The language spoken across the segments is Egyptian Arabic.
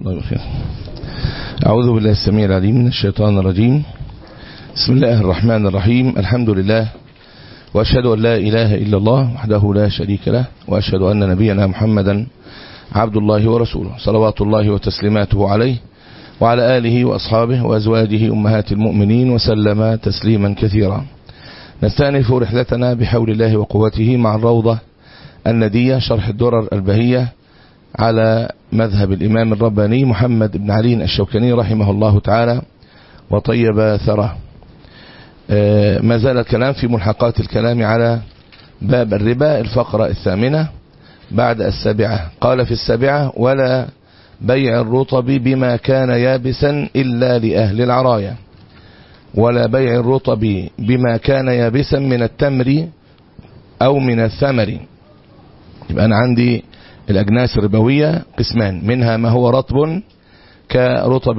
الله خير أعوذ بالله السميع العليم من الشيطان الرجيم بسم الله الرحمن الرحيم الحمد لله وأشهد أن لا إله إلا الله وحده لا شريك له وأشهد أن نبينا محمدا عبد الله ورسوله صلوات الله وتسليماته عليه وعلى آله وأصحابه وأزواجه أمهات المؤمنين وسلم تسليما كثيرا نستأنف رحلتنا بحول الله وقوته مع الروضة الندية شرح الدرر البهية على مذهب الإمام الرباني محمد بن علي الشوكاني رحمه الله تعالى وطيب ثره ما زال الكلام في ملحقات الكلام على باب الربا الفقرة الثامنة بعد السابعة قال في السابعة ولا بيع الرطب بما كان يابسا إلا لأهل العراية ولا بيع الرطب بما كان يابسا من التمر أو من الثمر يبقى أنا عندي الأجناس الربوية قسمان منها ما هو رطب كرطب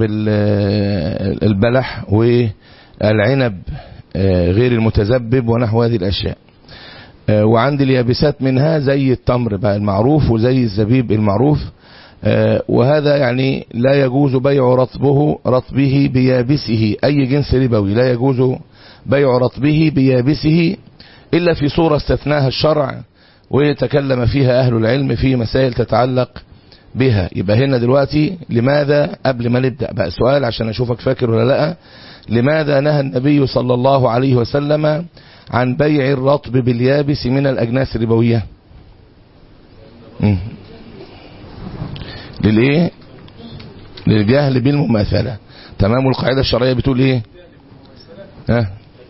البلح والعنب غير المتذبب ونحو هذه الأشياء وعندي اليابسات منها زي التمر بقى المعروف وزي الزبيب المعروف وهذا يعني لا يجوز بيع رطبه رطبه بيابسه أي جنس ربوي لا يجوز بيع رطبه بيابسه إلا في صورة استثناها الشرع ويتكلم فيها أهل العلم في مسائل تتعلق بها يبقى هنا دلوقتي لماذا قبل ما نبدأ بقى سؤال عشان أشوفك فاكر ولا لا لماذا نهى النبي صلى الله عليه وسلم عن بيع الرطب باليابس من الأجناس الربوية للإيه للجهل بالمماثلة تمام القاعدة الشرعية بتقول إيه ها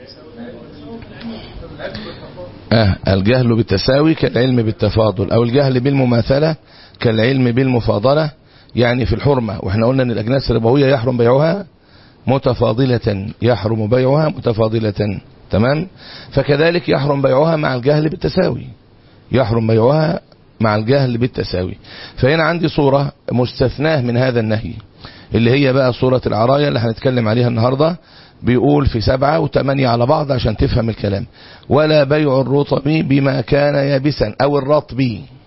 آه الجهل بالتساوي كالعلم بالتفاضل أو الجهل بالمماثلة كالعلم بالمفاضلة يعني في الحرمة وإحنا قلنا أن الأجناس الربوية يحرم بيعها متفاضلة يحرم بيعها متفاضلة تمام فكذلك يحرم بيعها مع الجهل بالتساوي يحرم بيعها مع الجهل بالتساوي فهنا عندي صورة مستثناه من هذا النهي اللي هي بقى صورة العراية اللي هنتكلم عليها النهاردة بيقول في سبعة وثمانية على بعض عشان تفهم الكلام ولا بيع الرطب بما كان يابسا أو الرطب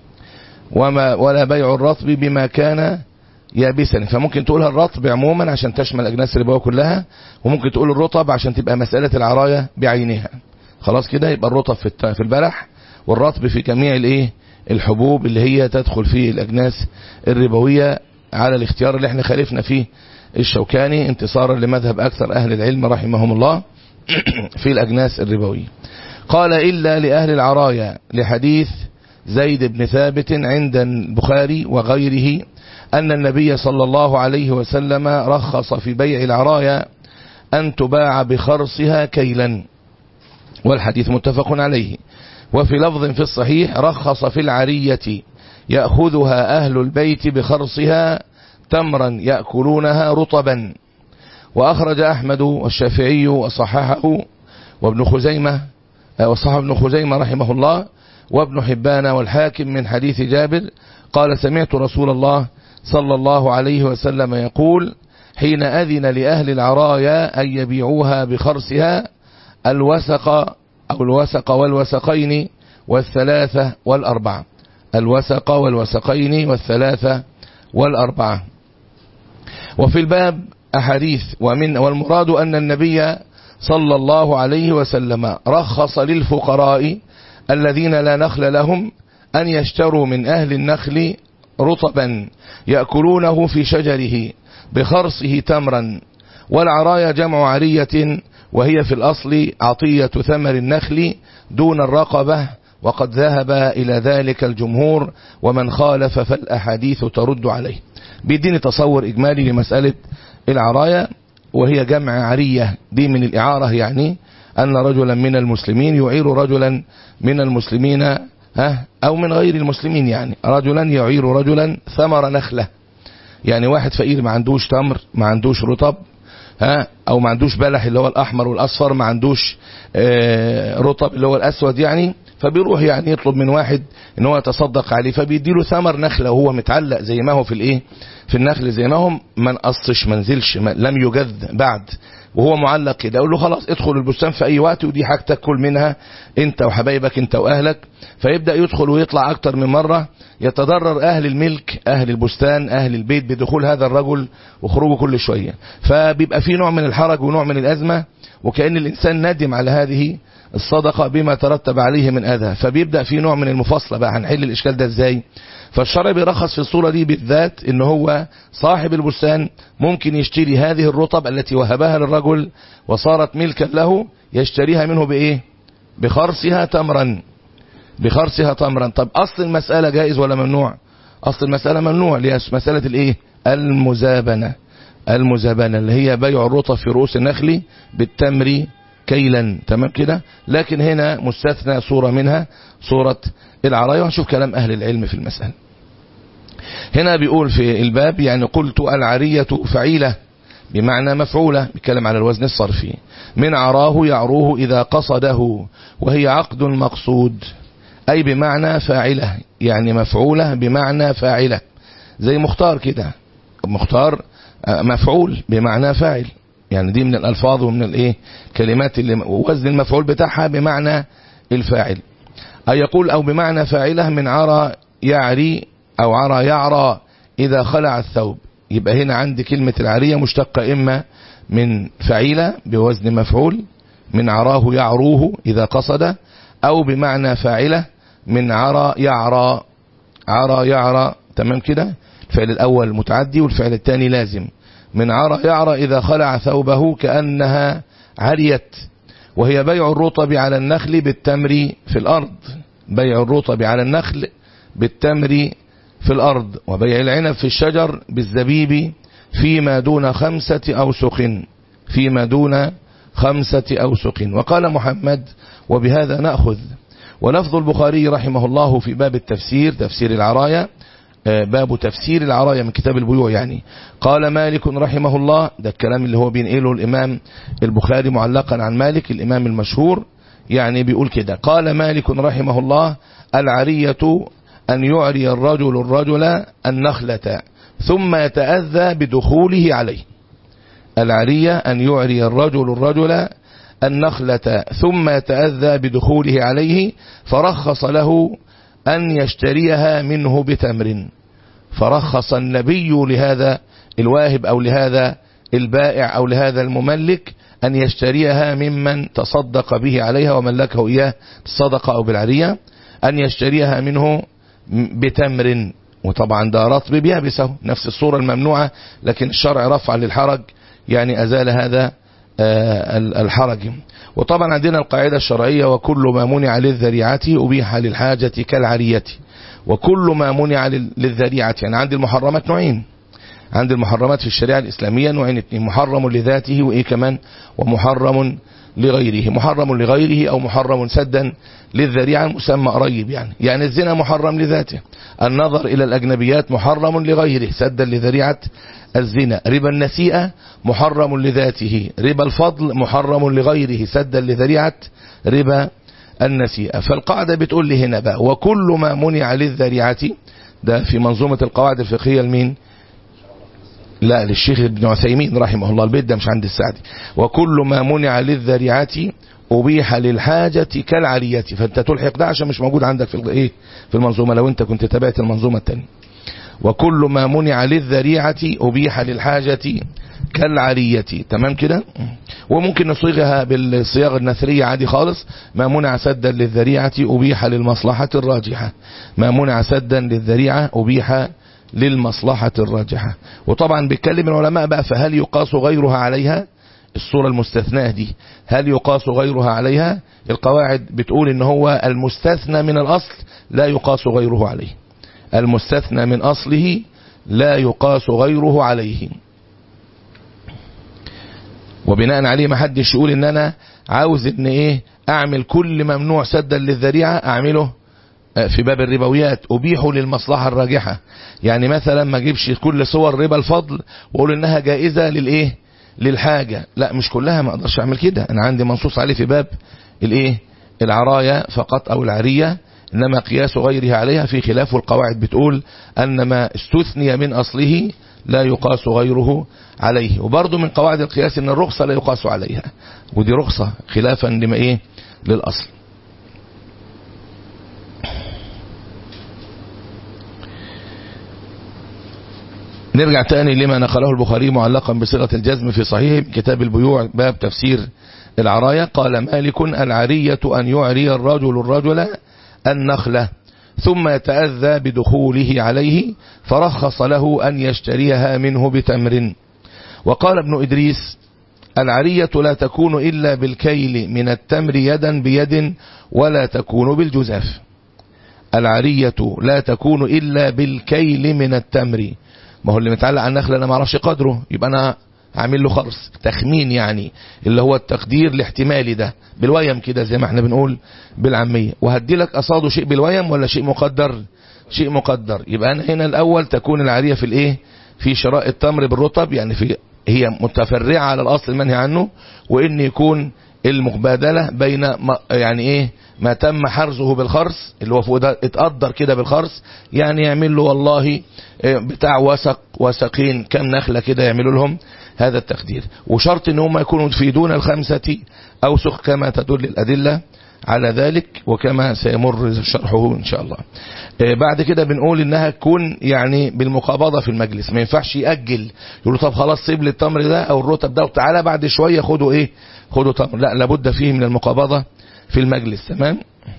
وما ولا بيع الرطب بما كان يابسا فممكن تقولها الرطب عموما عشان تشمل أجناس الربوية كلها وممكن تقول الرطب عشان تبقى مسألة العراية بعينها خلاص كده يبقى الرطب في البلح والرطب في جميع الايه الحبوب اللي هي تدخل في الأجناس الربوية على الاختيار اللي احنا خالفنا فيه الشوكاني انتصارا لمذهب أكثر أهل العلم رحمهم الله في الأجناس الربوية قال إلا لأهل العرايا لحديث زيد بن ثابت عند البخاري وغيره أن النبي صلى الله عليه وسلم رخص في بيع العرايا أن تباع بخرصها كيلا والحديث متفق عليه وفي لفظ في الصحيح رخص في العرية يأخذها أهل البيت بخرصها تمرا يأكلونها رطبا وأخرج أحمد والشافعي وصححه وابن خزيمة وصحح ابن خزيمة رحمه الله وابن حبان والحاكم من حديث جابر قال سمعت رسول الله صلى الله عليه وسلم يقول حين أذن لأهل العرايا أن يبيعوها بخرسها الوسق أو الوسق والوسقين والثلاثة والأربعة الوسق والوسقين والثلاثة والأربعة وفي الباب أحاديث ومن والمراد أن النبي صلى الله عليه وسلم رخص للفقراء الذين لا نخل لهم أن يشتروا من أهل النخل رطبا يأكلونه في شجره بخرصه تمرا والعرايا جمع عرية وهي في الأصل عطية ثمر النخل دون الرقبة وقد ذهب إلى ذلك الجمهور ومن خالف فالأحاديث ترد عليه بيديني تصور إجمالي لمسألة العراية وهي جمع عرية دي من الإعارة يعني أن رجلا من المسلمين يعير رجلا من المسلمين ها أو من غير المسلمين يعني رجلا يعير رجلا ثمر نخلة يعني واحد فقير ما عندوش تمر ما عندوش رطب ها او ما عندوش بلح اللي هو الاحمر والاصفر ما عندوش آه رطب اللي هو الاسود يعني فبيروح يعني يطلب من واحد ان هو يتصدق عليه فبيديله ثمر نخله وهو متعلق زي ما هو في الايه في النخل زي ما هو ما نقصش ما نزلش لم يجذ بعد وهو معلق كده اقول له خلاص ادخل البستان في اي وقت ودي حاجتك كل منها انت وحبايبك انت واهلك فيبدا يدخل ويطلع اكتر من مره يتضرر اهل الملك اهل البستان اهل البيت بدخول هذا الرجل وخروجه كل شويه فبيبقى في نوع من الحرج ونوع من الازمه وكان الانسان ندم على هذه الصدقه بما ترتب عليه من اذى فبيبدا في نوع من المفاصله بقى هنحل الاشكال ده ازاي فالشرع بيرخص في الصورة دي بالذات ان هو صاحب البستان ممكن يشتري هذه الرطب التي وهبها للرجل وصارت ملكا له يشتريها منه بايه بخرصها تمرا بخرصها تمرا طب اصل المسألة جائز ولا ممنوع اصل المسألة ممنوع اللي هي مسألة الايه المزابنة المزابنة اللي هي بيع الرطب في رؤوس النخل بالتمر كيلا تمام كده لكن هنا مستثنى صورة منها صورة العراية ونشوف كلام أهل العلم في المسألة هنا بيقول في الباب يعني قلت العرية فعيلة بمعنى مفعولة بيتكلم على الوزن الصرفي من عراه يعروه إذا قصده وهي عقد مقصود أي بمعنى فاعلة يعني مفعولة بمعنى فاعلة زي مختار كده مختار مفعول بمعنى فاعل يعني دي من الألفاظ ومن الايه كلمات اللي وزن المفعول بتاعها بمعنى الفاعل أي يقول أو بمعنى فاعله من عرى يعري أو عرى يعرى إذا خلع الثوب يبقى هنا عندي كلمة العرية مشتقة إما من فعيلة بوزن مفعول من عراه يعروه إذا قصد أو بمعنى فاعلة من عرى يعرى عرى يعرى تمام كده الفعل الأول متعدي والفعل الثاني لازم من عرى يعرى إذا خلع ثوبه كأنها عريت وهي بيع الرطب على النخل بالتمر في الأرض بيع الرطب على النخل بالتمر في الأرض وبيع العنب في الشجر بالزبيب فيما دون خمسة أوسق فيما دون خمسة أوسق وقال محمد وبهذا نأخذ ولفظ البخاري رحمه الله في باب التفسير تفسير العرايا باب تفسير العرايا من كتاب البيوع يعني قال مالك رحمه الله ده الكلام اللي هو بينقله الإمام البخاري معلقا عن مالك الإمام المشهور يعني بيقول كده قال مالك رحمه الله العرية أن يعري الرجل الرجل النخلة ثم يتأذى بدخوله عليه العرية أن يعري الرجل الرجل النخلة ثم يتأذى بدخوله عليه فرخص له أن يشتريها منه بتمر فرخص النبي لهذا الواهب أو لهذا البائع أو لهذا المملك أن يشتريها ممن تصدق به عليها وملكه إياه بالصدقة أو بالعرية أن يشتريها منه بتمر وطبعا ده رطب بيابسه نفس الصورة الممنوعة لكن الشرع رفع للحرج يعني أزال هذا الحرج وطبعا عندنا القاعدة الشرعية وكل ما منع للذريعة أبيح للحاجة كالعرية وكل ما منع للذريعة يعني عندي المحرمات نوعين عند المحرمات في الشريعة الإسلامية نوعين اثنين محرم لذاته وإيه كمان ومحرم لغيره محرم لغيره أو محرم سدا للذريعة مسمى قريب يعني يعني الزنا محرم لذاته النظر إلى الأجنبيات محرم لغيره سدا لذريعة الزنا ربا النسيئة محرم لذاته ربا الفضل محرم لغيره سدا لذريعة ربا النسيئة فالقاعدة بتقول لي هنا بقى وكل ما منع للذريعة ده في منظومة القواعد الفقهية لمين لا للشيخ ابن عثيمين رحمه الله البيت ده مش عند السعدي وكل ما منع للذريعة أبيح للحاجة كالعرية فانت تلحق ده عشان مش موجود عندك في الايه في المنظومة لو انت كنت تابعت المنظومة الثانية وكل ما منع للذريعة أبيح للحاجة كالعرية تمام كده وممكن نصيغها بالصياغة النثرية عادي خالص ما منع سدا للذريعة أبيح للمصلحة الراجحة ما منع سدا للذريعة أبيح للمصلحة الراجحة وطبعا بيتكلم العلماء بقى فهل يقاس غيرها عليها الصورة المستثناة دي هل يقاس غيرها عليها القواعد بتقول ان هو المستثنى من الأصل لا يقاس غيره عليه المستثنى من أصله لا يقاس غيره عليه وبناء عليه ما حدش يقول ان انا عاوز ان ايه اعمل كل ممنوع سدا للذريعة اعمله في باب الربويات أبيح للمصلحة الراجحة يعني مثلا ما اجيبش كل صور ربا الفضل واقول انها جائزة للايه للحاجة لا مش كلها ما اقدرش اعمل كده انا عندي منصوص عليه في باب الايه العراية فقط او العرية انما قياس غيرها عليها في خلاف القواعد بتقول ان ما استثني من اصله لا يقاس غيره عليه وبرضه من قواعد القياس ان الرخصة لا يقاس عليها ودي رخصة خلافا لما ايه للأصل نرجع تاني لما نقله البخاري معلقا بصيغة الجزم في صحيح كتاب البيوع باب تفسير العراية قال مالك العرية أن يعري الرجل الرجل النخلة ثم يتأذى بدخوله عليه فرخص له أن يشتريها منه بتمر وقال ابن إدريس العرية لا تكون إلا بالكيل من التمر يدا بيد ولا تكون بالجزاف العرية لا تكون إلا بالكيل من التمر ما هو اللي متعلق على النخل أنا ما اعرفش قدره يبقى أنا هعمل له خرص تخمين يعني اللي هو التقدير الاحتمالي ده بالويم كده زي ما احنا بنقول بالعامية وهدي لك أصاده شيء بالويم ولا شيء مقدر شيء مقدر يبقى أنا هنا الأول تكون العارية في الايه في شراء التمر بالرطب يعني في هي متفرعة على الأصل المنهي عنه وإن يكون المبادلة بين يعني ايه ما تم حرزه بالخرص اللي هو فوق ده اتقدر كده بالخرص يعني يعمل له والله بتاع وسق وسقين كم نخلة كده يعملوا لهم هذا التقدير وشرط ان هم يكونوا في دون الخمسة اوسق كما تدل الادلة على ذلك وكما سيمر شرحه ان شاء الله بعد كده بنقول انها تكون يعني بالمقابضة في المجلس ما ينفعش يأجل يقول طب خلاص سيب لي التمر ده او الرطب ده وتعالى بعد شوية خدوا ايه خدوا تمر لا لابد فيه من المقابضة في المجلس تمام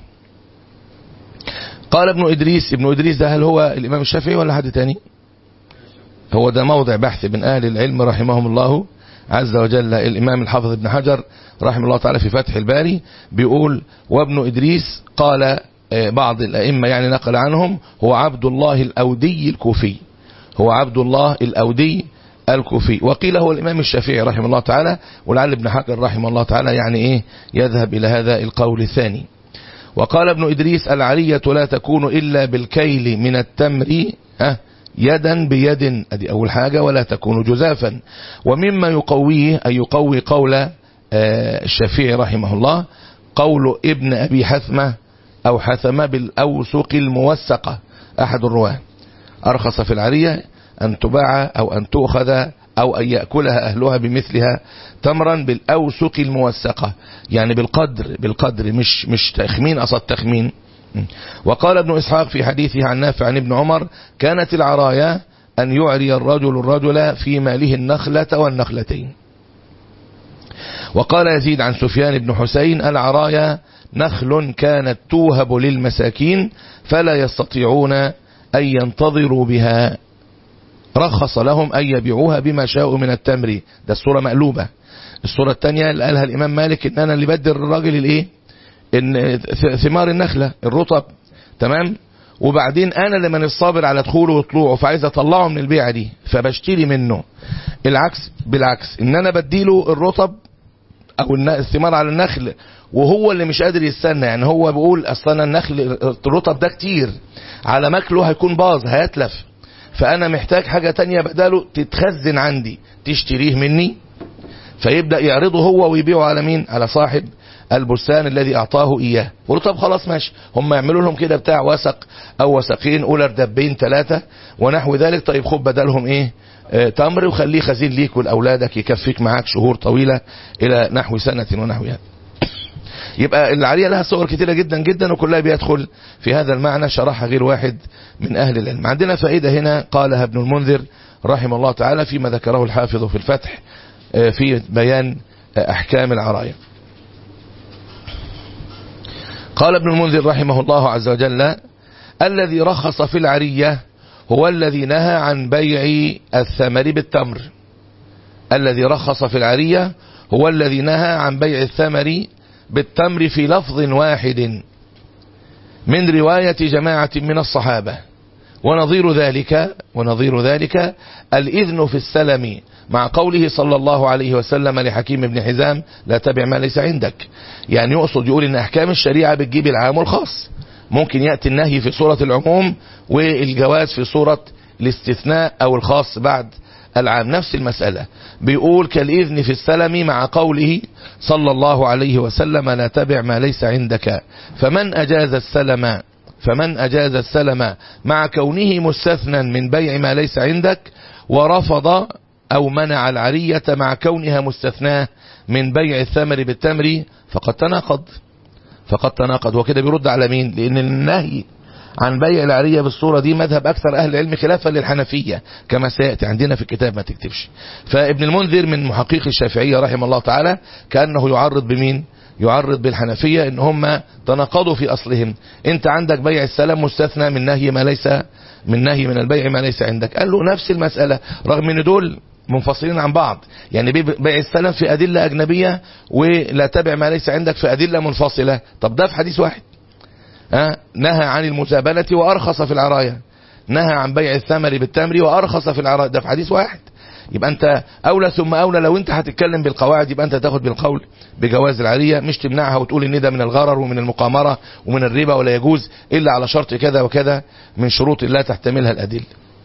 قال ابن إدريس ابن إدريس ده هل هو الإمام الشافعي ولا حد تاني هو ده موضع بحث من أهل العلم رحمهم الله عز وجل الإمام الحافظ ابن حجر رحمه الله تعالى في فتح الباري بيقول وابن إدريس قال بعض الأئمة يعني نقل عنهم هو عبد الله الأودي الكوفي هو عبد الله الأودي الكوفي وقيل هو الإمام الشافعي رحمه الله تعالى ولعل ابن حجر رحمه الله تعالى يعني إيه يذهب إلى هذا القول الثاني وقال ابن إدريس العرية لا تكون إلا بالكيل من التمر أه يدا بيد ادي اول حاجة ولا تكون جزافا ومما يقويه اي يقوي قول الشافعي رحمه الله قول ابن ابي حثمة او حثمة بالاوسق الموسقة احد الرواه ارخص في العرية ان تباع او ان تؤخذ او ان يأكلها اهلها بمثلها تمرا بالاوسق الموسقة يعني بالقدر بالقدر مش مش تخمين اصل تخمين وقال ابن إسحاق في حديثه عن نافع عن ابن عمر كانت العرايا أن يعري الرجل الرجل في ماله النخلة والنخلتين وقال يزيد عن سفيان بن حسين العرايا نخل كانت توهب للمساكين فلا يستطيعون أن ينتظروا بها رخص لهم أن يبيعوها بما شاءوا من التمر ده الصورة مقلوبة الصورة الثانية اللي قالها الإمام مالك إن أنا اللي بدر الراجل الإيه ان ثمار النخلة الرطب تمام وبعدين انا اللي من الصابر على دخوله وطلوعه فعايز اطلعه من البيعة دي فبشتري منه العكس بالعكس ان انا بديله الرطب او الثمار على النخل وهو اللي مش قادر يستنى يعني هو بيقول اصلا النخل الرطب ده كتير على ماكله هيكون باظ هيتلف فانا محتاج حاجة تانية بداله تتخزن عندي تشتريه مني فيبدأ يعرضه هو ويبيعه على مين على صاحب البستان الذي اعطاه اياه قلت طب خلاص ماشي هم يعملوا لهم كده بتاع وسق او وسقين اولى دبين ثلاثة ونحو ذلك طيب خد بدلهم ايه آه تمر وخليه خزين ليك ولاولادك يكفيك معاك شهور طويلة الى نحو سنة ونحوها يبقى العرية لها صور كتيرة جدا جدا وكلها بيدخل في هذا المعنى شرحها غير واحد من اهل العلم عندنا فائدة هنا قالها ابن المنذر رحمه الله تعالى فيما ذكره الحافظ في الفتح آه في بيان آه احكام العراية قال ابن المنذر رحمه الله عز وجل الذي رخص في العرية هو الذي نهى عن بيع الثمر بالتمر الذي رخص في العرية هو الذي نهى عن بيع الثمر بالتمر في لفظ واحد من رواية جماعة من الصحابة ونظير ذلك ونظير ذلك الإذن في السلم مع قوله صلى الله عليه وسلم لحكيم بن حزام لا تبع ما ليس عندك يعني يقصد يقول ان احكام الشريعة بتجيب العام والخاص ممكن يأتي النهي في صورة العموم والجواز في صورة الاستثناء او الخاص بعد العام نفس المسألة بيقول كالإذن في السلم مع قوله صلى الله عليه وسلم لا تبع ما ليس عندك فمن أجاز السلم فمن أجاز السلم مع كونه مستثنى من بيع ما ليس عندك ورفض أو منع العرية مع كونها مستثناة من بيع الثمر بالتمر فقد تناقض فقد تناقض وكده بيرد على مين لأن النهي عن بيع العرية بالصورة دي مذهب أكثر أهل العلم خلافا للحنفية كما سيأتي عندنا في الكتاب ما تكتبش فابن المنذر من محقيق الشافعية رحمه الله تعالى كأنه يعرض بمين يعرض بالحنفية ان هم تناقضوا في اصلهم انت عندك بيع السلام مستثنى من نهي ما ليس من نهي من البيع ما ليس عندك قال له نفس المسألة رغم ان دول منفصلين عن بعض يعني بيع السلام في أدلة أجنبية ولا تبع ما ليس عندك في أدلة منفصلة طب ده في حديث واحد ها نهى عن المزابنة وأرخص في العراية نهى عن بيع الثمر بالتمر وأرخص في العراية ده في حديث واحد يبقى انت اولى ثم اولى لو انت هتتكلم بالقواعد يبقى انت تاخد بالقول بجواز العارية مش تمنعها وتقول ان ده من الغرر ومن المقامرة ومن الربا ولا يجوز الا على شرط كذا وكذا من شروط لا تحتملها الادله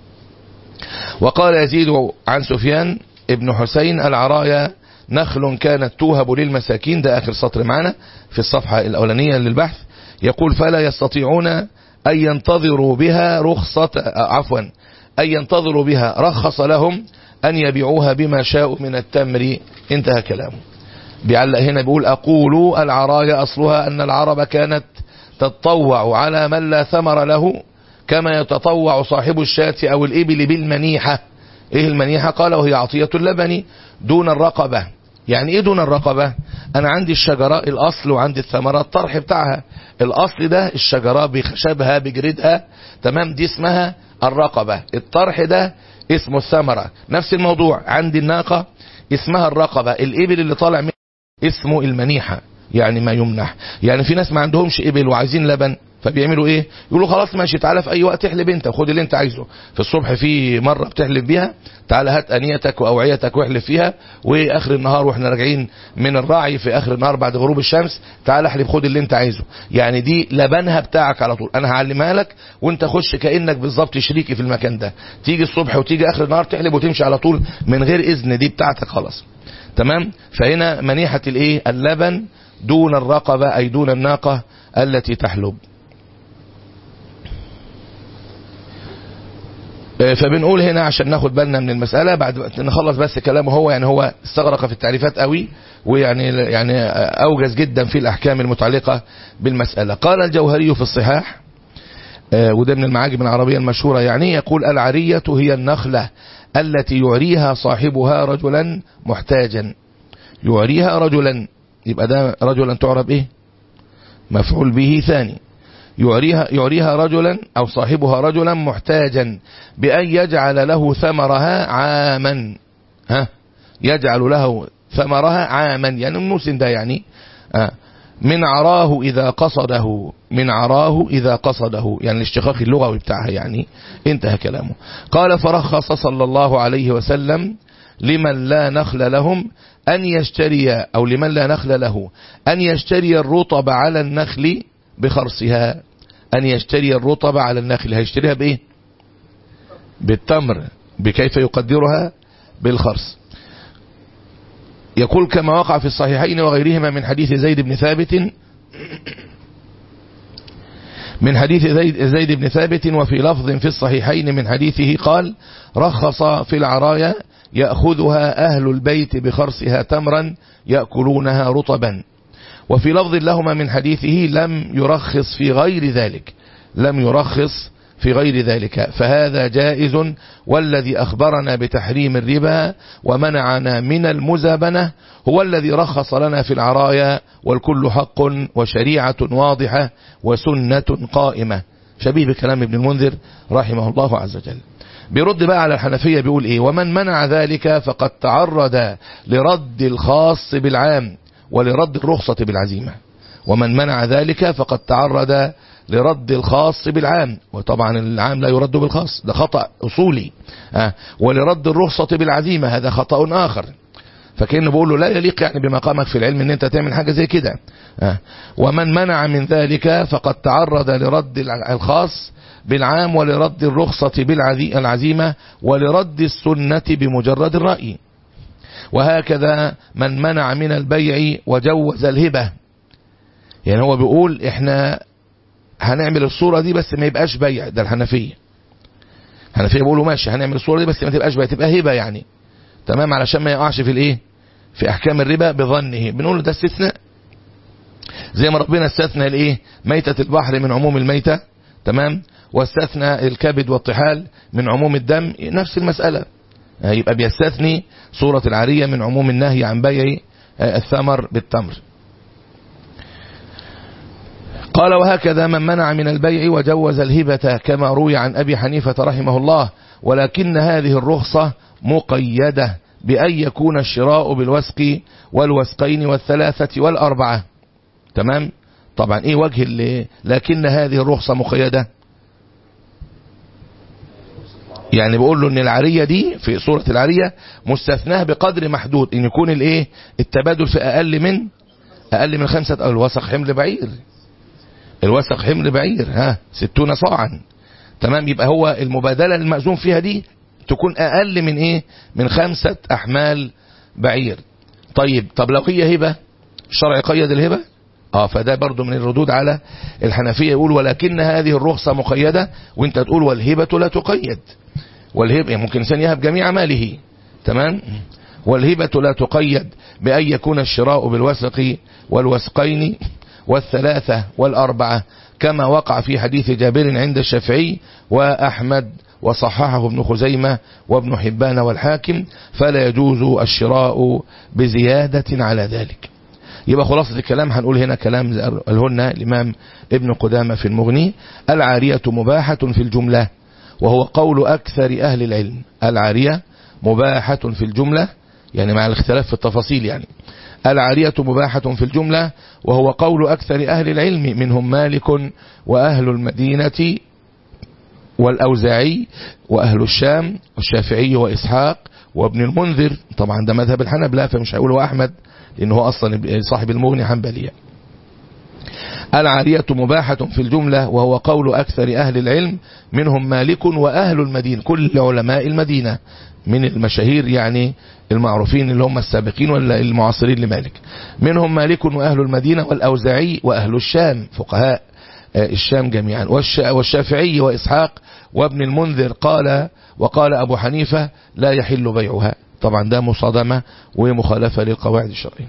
وقال يزيد عن سفيان ابن حسين العرايا نخل كانت توهب للمساكين ده آخر سطر معنا في الصفحة الأولانية للبحث يقول فلا يستطيعون أن ينتظروا بها رخصة عفوا أن ينتظروا بها رخص لهم أن يبيعوها بما شاءوا من التمر انتهى كلامه بيعلق هنا بيقول أقول العرايا أصلها أن العرب كانت تتطوع على من لا ثمر له كما يتطوع صاحب الشاة أو الإبل بالمنيحة إيه المنيحة قال وهي عطية اللبن دون الرقبة يعني إيه دون الرقبة أنا عندي الشجرة الأصل وعندي الثمرة الطرح بتاعها الأصل ده الشجرة بخشبها بجردها تمام دي اسمها الرقبة الطرح ده اسمه الثمرة نفس الموضوع عندي الناقة اسمها الرقبة الإبل اللي طالع منها اسمه المنيحة يعني ما يمنح يعني في ناس ما عندهمش إبل وعايزين لبن فبيعملوا ايه يقولوا خلاص ماشي تعالى في اي وقت احلب انت وخد اللي انت عايزه في الصبح في مرة بتحلب بيها تعالى هات انيتك واوعيتك واحلب فيها واخر النهار واحنا راجعين من الراعي في اخر النهار بعد غروب الشمس تعالى احلب خد اللي انت عايزه يعني دي لبنها بتاعك على طول انا هعلمها لك وانت خش كانك بالظبط شريكي في المكان ده تيجي الصبح وتيجي اخر النهار تحلب وتمشي على طول من غير اذن دي بتاعتك خلاص تمام فهنا منيحة الايه اللبن دون الرقبة اي دون الناقة التي تحلب فبنقول هنا عشان ناخد بالنا من المسألة بعد نخلص بس كلامه هو يعني هو استغرق في التعريفات قوي ويعني يعني أوجز جدا في الأحكام المتعلقة بالمسألة قال الجوهري في الصحاح وده من المعاجم العربية المشهورة يعني يقول العرية هي النخلة التي يعريها صاحبها رجلا محتاجا يعريها رجلا يبقى ده رجلا تعرب ايه مفعول به ثاني يعريها, يعريها رجلا أو صاحبها رجلا محتاجا بأن يجعل له ثمرها عاما ها يجعل له ثمرها عاما يعني الموسم ده يعني آه من عراه إذا قصده من عراه إذا قصده يعني الاشتقاق اللغوي بتاعها يعني انتهى كلامه قال فرخص صلى الله عليه وسلم لمن لا نخل لهم أن يشتري أو لمن لا نخل له أن يشتري الرطب على النخل بخرصها أن يشتري الرطب على النخل هيشتريها بإيه بالتمر بكيف يقدرها بالخرص يقول كما وقع في الصحيحين وغيرهما من حديث زيد بن ثابت من حديث زيد, زيد بن ثابت وفي لفظ في الصحيحين من حديثه قال رخص في العرايا يأخذها أهل البيت بخرصها تمرا يأكلونها رطبا وفي لفظ لهما من حديثه لم يرخص في غير ذلك لم يرخص في غير ذلك فهذا جائز والذي أخبرنا بتحريم الربا ومنعنا من المزابنة هو الذي رخص لنا في العرايا والكل حق وشريعة واضحة وسنة قائمة شبيه بكلام ابن المنذر رحمه الله عز وجل بيرد بقى على الحنفية بيقول ايه ومن منع ذلك فقد تعرض لرد الخاص بالعام ولرد الرخصة بالعزيمة ومن منع ذلك فقد تعرض لرد الخاص بالعام وطبعا العام لا يرد بالخاص ده خطأ أصولي آه ولرد الرخصة بالعزيمة هذا خطأ آخر فكأنه بقول له لا يليق يعني بمقامك في العلم ان انت تعمل حاجة زي كده آه ومن منع من ذلك فقد تعرض لرد الخاص بالعام ولرد الرخصة بالعزيمة ولرد السنة بمجرد الرأي وهكذا من منع من البيع وجوز الهبة يعني هو بيقول احنا هنعمل الصورة دي بس ما يبقاش بيع ده الحنفية حنفيه بيقولوا ماشي هنعمل الصوره دي بس ما تبقاش بقى تبقى هبه يعني تمام علشان ما يقعش في الايه في احكام الربا بظنه بنقول ده استثناء زي ما ربنا استثنى الايه ميتة البحر من عموم الميتة تمام واستثنى الكبد والطحال من عموم الدم نفس المسألة يبقى بيستثني صورة العارية من عموم النهي عن بيع الثمر بالتمر قال وهكذا من منع من البيع وجوز الهبة كما روي عن أبي حنيفة رحمه الله ولكن هذه الرخصة مقيدة بأن يكون الشراء بالوسق والوسقين والثلاثة والأربعة تمام طبعا ايه وجه اللي لكن هذه الرخصة مقيدة يعني بقول له ان العارية دي في صورة العارية مستثناه بقدر محدود ان يكون الايه التبادل في اقل من اقل من خمسة او الوسق حمل بعير الوسق حمل بعير ها ستون صاعا تمام يبقى هو المبادلة المأزوم فيها دي تكون اقل من ايه من خمسة احمال بعير طيب طب لو هي هبة الشرع قيد الهبة اه فده برضو من الردود على الحنفية يقول ولكن هذه الرخصة مقيدة وانت تقول والهبة لا تقيد والهبة ممكن انسان يهب جميع ماله تمام والهبة لا تقيد بأن يكون الشراء بالوسق والوسقين والثلاثة والأربعة كما وقع في حديث جابر عند الشافعي وأحمد وصححه ابن خزيمة وابن حبان والحاكم فلا يجوز الشراء بزيادة على ذلك يبقى خلاصة الكلام هنقول هنا كلام الهن الإمام ابن قدامة في المغني العارية مباحة في الجملة وهو قول أكثر أهل العلم العارية مباحة في الجملة يعني مع الاختلاف في التفاصيل يعني العارية مباحة في الجملة وهو قول أكثر أهل العلم منهم مالك وأهل المدينة والأوزاعي وأهل الشام والشافعي وإسحاق وابن المنذر طبعا ده مذهب الحنبلة فمش هيقوله أحمد لأنه هو أصلا صاحب المغني حنبلية العارية مباحة في الجملة وهو قول أكثر أهل العلم منهم مالك وأهل المدينة كل علماء المدينة من المشاهير يعني المعروفين اللي هم السابقين ولا المعاصرين لمالك منهم مالك وأهل المدينة والأوزاعي وأهل الشام فقهاء الشام جميعا والشافعي وإسحاق وابن المنذر قال وقال أبو حنيفة لا يحل بيعها طبعا ده مصادمة ومخالفة للقواعد الشرعية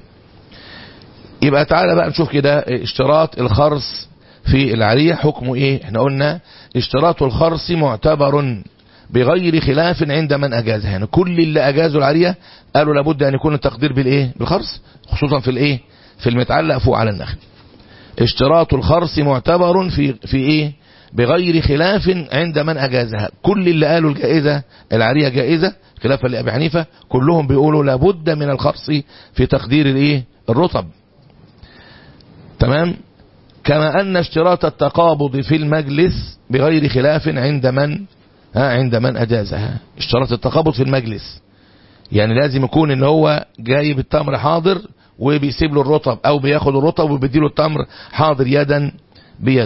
يبقى تعالى بقى نشوف كده اشتراط الخرص في العارية حكمه ايه احنا قلنا اشتراط الخرص معتبر بغير خلاف عند من اجازها يعني كل اللي اجازوا العارية قالوا لابد ان يكون التقدير بالايه بالخرص خصوصا في الايه في المتعلق فوق على النخل اشتراط الخرص معتبر في في ايه بغير خلاف عند من اجازها كل اللي قالوا الجائزة العارية جائزة خلافا لأبي حنيفة كلهم بيقولوا لابد من الخرص في تقدير الايه الرطب تمام كما أن اشتراط التقابض في المجلس بغير خلاف عند من ها عند من أجازها اشتراط التقابض في المجلس يعني لازم يكون ان هو جايب التمر حاضر وبيسيب له الرطب او بياخد الرطب وبيديله التمر حاضر يدا بيد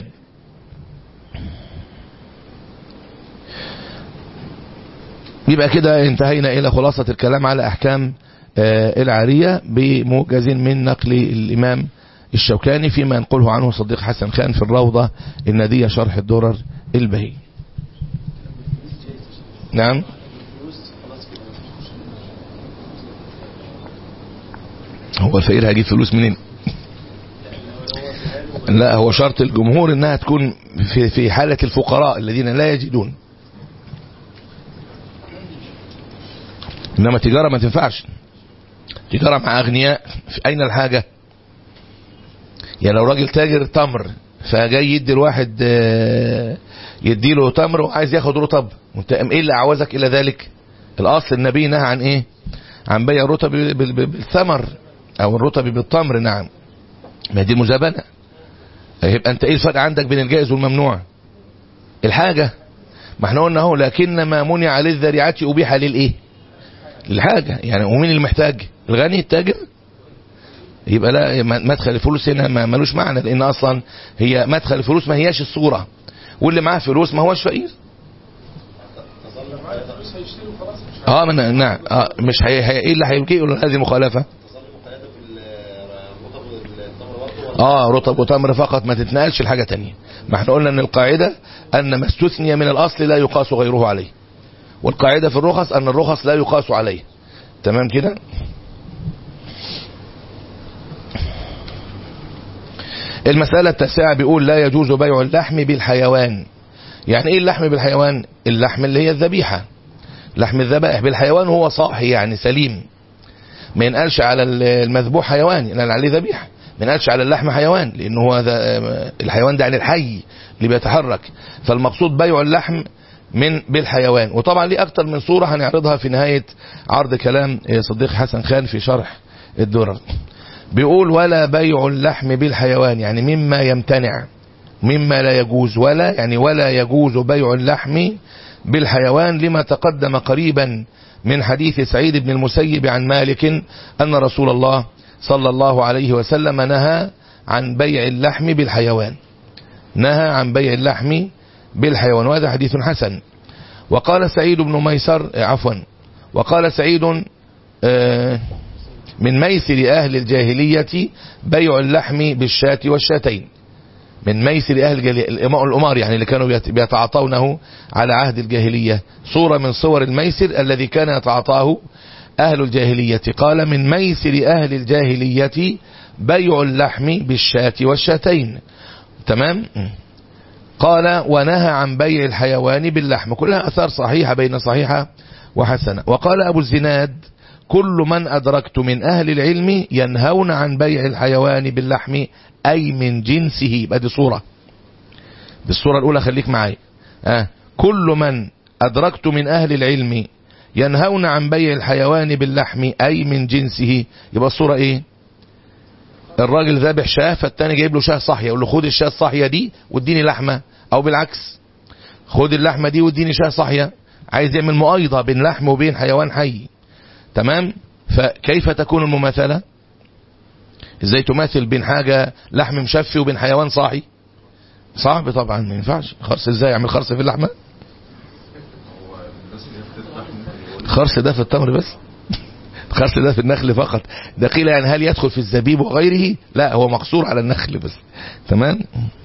يبقى كده انتهينا الى خلاصة الكلام على احكام العارية بموجز من نقل الامام الشوكاني فيما ينقله عنه صديق حسن خان في الروضة الندية شرح الدرر البهي نعم هو الفقير هيجيب فلوس منين لا هو شرط الجمهور انها تكون في في حالة الفقراء الذين لا يجدون انما تجارة ما تنفعش تجارة مع اغنياء في اين الحاجة يعني لو راجل تاجر تمر فجاي يدي الواحد يديله تمر وعايز ياخد رطب وانت ايه اللي عوزك الى ذلك الاصل النبي نهى عن ايه عن بيع الرطب بالثمر او الرطب بالتمر نعم ما دي مزابنه يبقى انت ايه الفرق عندك بين الجائز والممنوع الحاجه ما احنا قلنا اهو لكن ما منع للذريعه ابيح للايه للحاجه يعني ومين المحتاج الغني التاجر يبقى لا مدخل الفلوس هنا ما ملوش معنى لان اصلا هي مدخل الفلوس ما هياش الصورة واللي معاه فلوس ما هوش فقير اه من نعم اه مش هي هي ايه اللي هيبكي يقول هذه مخالفه اه رطب وتمر فقط ما تتنقلش لحاجه تانية ما احنا قلنا ان القاعده ان ما استثني من الاصل لا يقاس غيره عليه والقاعدة في الرخص أن الرخص لا يقاس عليه تمام كده المسألة التاسعة بيقول لا يجوز بيع اللحم بالحيوان يعني ايه اللحم بالحيوان اللحم اللي هي الذبيحة لحم الذبائح بالحيوان هو صاحي يعني سليم ما ينقلش على المذبوح حيوان ينقل عليه ذبيحة ما ينقلش على اللحم حيوان لأنه هو الحيوان ده عن الحي اللي بيتحرك فالمقصود بيع اللحم من بالحيوان وطبعا ليه أكتر من صورة هنعرضها في نهاية عرض كلام صديق حسن خان في شرح الدرر بيقول ولا بيع اللحم بالحيوان يعني مما يمتنع مما لا يجوز ولا يعني ولا يجوز بيع اللحم بالحيوان لما تقدم قريبا من حديث سعيد بن المسيب عن مالك أن رسول الله صلى الله عليه وسلم نهى عن بيع اللحم بالحيوان نهى عن بيع اللحم بالحيوان وهذا حديث حسن وقال سعيد بن ميسر عفوا وقال سعيد من ميسر أهل الجاهلية بيع اللحم بالشاة والشاتين من ميسر أهل الأمار يعني اللي كانوا بيتعاطونه على عهد الجاهلية صورة من صور الميسر الذي كان يتعاطاه أهل الجاهلية قال من ميسر أهل الجاهلية بيع اللحم بالشاة والشاتين تمام قال ونهى عن بيع الحيوان باللحم كلها أثار صحيحة بين صحيحة وحسنة وقال أبو الزناد كل من أدركت من أهل العلم ينهون عن بيع الحيوان باللحم أي من جنسه بدي صورة بالصورة الأولى خليك معي آه. كل من أدركت من أهل العلم ينهون عن بيع الحيوان باللحم أي من جنسه يبقى الصورة إيه الراجل ذابح شاه فالتاني جايب له شاه صحية يقول له خد الشاه الصحية دي واديني لحمة أو بالعكس خد اللحمة دي واديني شاه صحية عايز يعمل مؤايضة بين لحم وبين حيوان حي تمام فكيف تكون المماثلة ازاي تماثل بين حاجة لحم مشفي وبين حيوان صاحي صعب طبعا ما ينفعش خرص ازاي يعمل خرص في اللحمة الخرص ده في التمر بس الخرص ده في النخل فقط ده قيل يعني هل يدخل في الزبيب وغيره لا هو مقصور على النخل بس تمام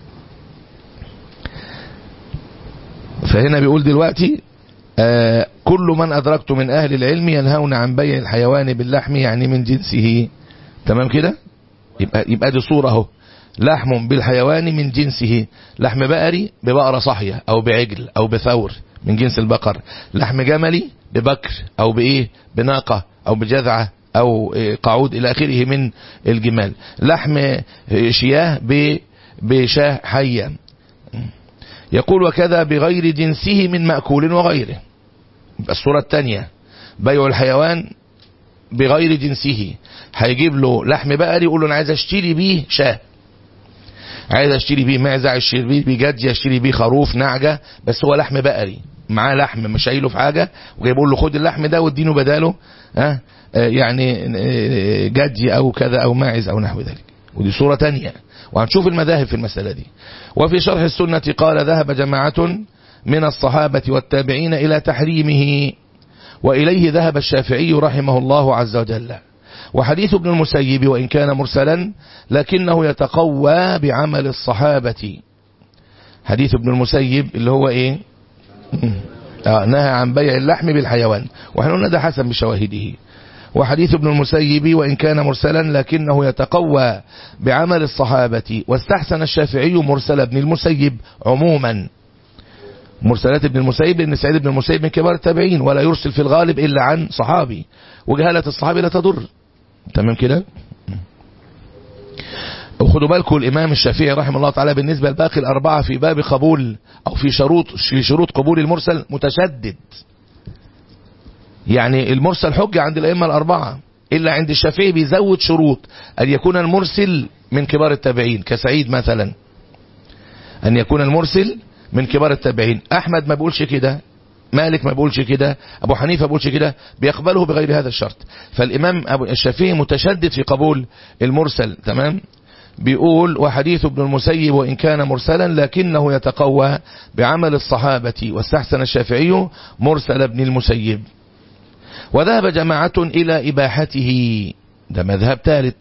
فهنا بيقول دلوقتي آه كل من أدركت من أهل العلم ينهون عن بيع الحيوان باللحم يعني من جنسه تمام كده يبقى, يبقى دي صورة اهو لحم بالحيوان من جنسه لحم بقري ببقرة صحية أو بعجل أو بثور من جنس البقر لحم جملي ببكر أو بإيه بناقة أو بجذعة أو قعود إلى آخره من الجمال لحم شياه بشاه حية يقول وكذا بغير جنسه من مأكول وغيره الصورة الثانية بيع الحيوان بغير جنسه هيجيب له لحم بقري يقول له انا عايز اشتري بيه شاه عايز اشتري بيه معزة اشتري بيه جدي اشتري بيه خروف نعجة بس هو لحم بقري معاه لحم مش شايله في حاجة وجاي بيقول له خد اللحم ده وادينه بداله ها آه يعني جدي او كذا او ماعز او نحو ذلك ودي صورة تانية وهنشوف المذاهب في المسألة دي وفي شرح السنة قال ذهب جماعة من الصحابة والتابعين إلى تحريمه وإليه ذهب الشافعي رحمه الله عز وجل وحديث ابن المسيب وإن كان مرسلا لكنه يتقوى بعمل الصحابة حديث ابن المسيب اللي هو ايه آه نهى عن بيع اللحم بالحيوان وحنا قلنا ده حسن بشواهده وحديث ابن المسيب وإن كان مرسلا لكنه يتقوى بعمل الصحابة واستحسن الشافعي مرسل ابن المسيب عموما مرسلات ابن المسيب لأن سعيد بن المسيب من كبار التابعين ولا يرسل في الغالب إلا عن صحابي وجهالة الصحابي لا تضر تمام كده وخدوا بالكم الإمام الشافعي رحمه الله تعالى بالنسبة لباقي الأربعة في باب قبول أو في شروط في شروط قبول المرسل متشدد يعني المرسل حجة عند الأئمة الأربعة إلا عند الشافعي بيزود شروط أن يكون المرسل من كبار التابعين كسعيد مثلا أن يكون المرسل من كبار التابعين أحمد ما بيقولش كده مالك ما بيقولش كده أبو حنيفة ما بيقولش كده بيقبله بغير هذا الشرط فالإمام أبو الشافعي متشدد في قبول المرسل تمام بيقول وحديث ابن المسيب وإن كان مرسلا لكنه يتقوى بعمل الصحابة واستحسن الشافعي مرسل ابن المسيب وذهب جماعة إلى إباحته ده مذهب ثالث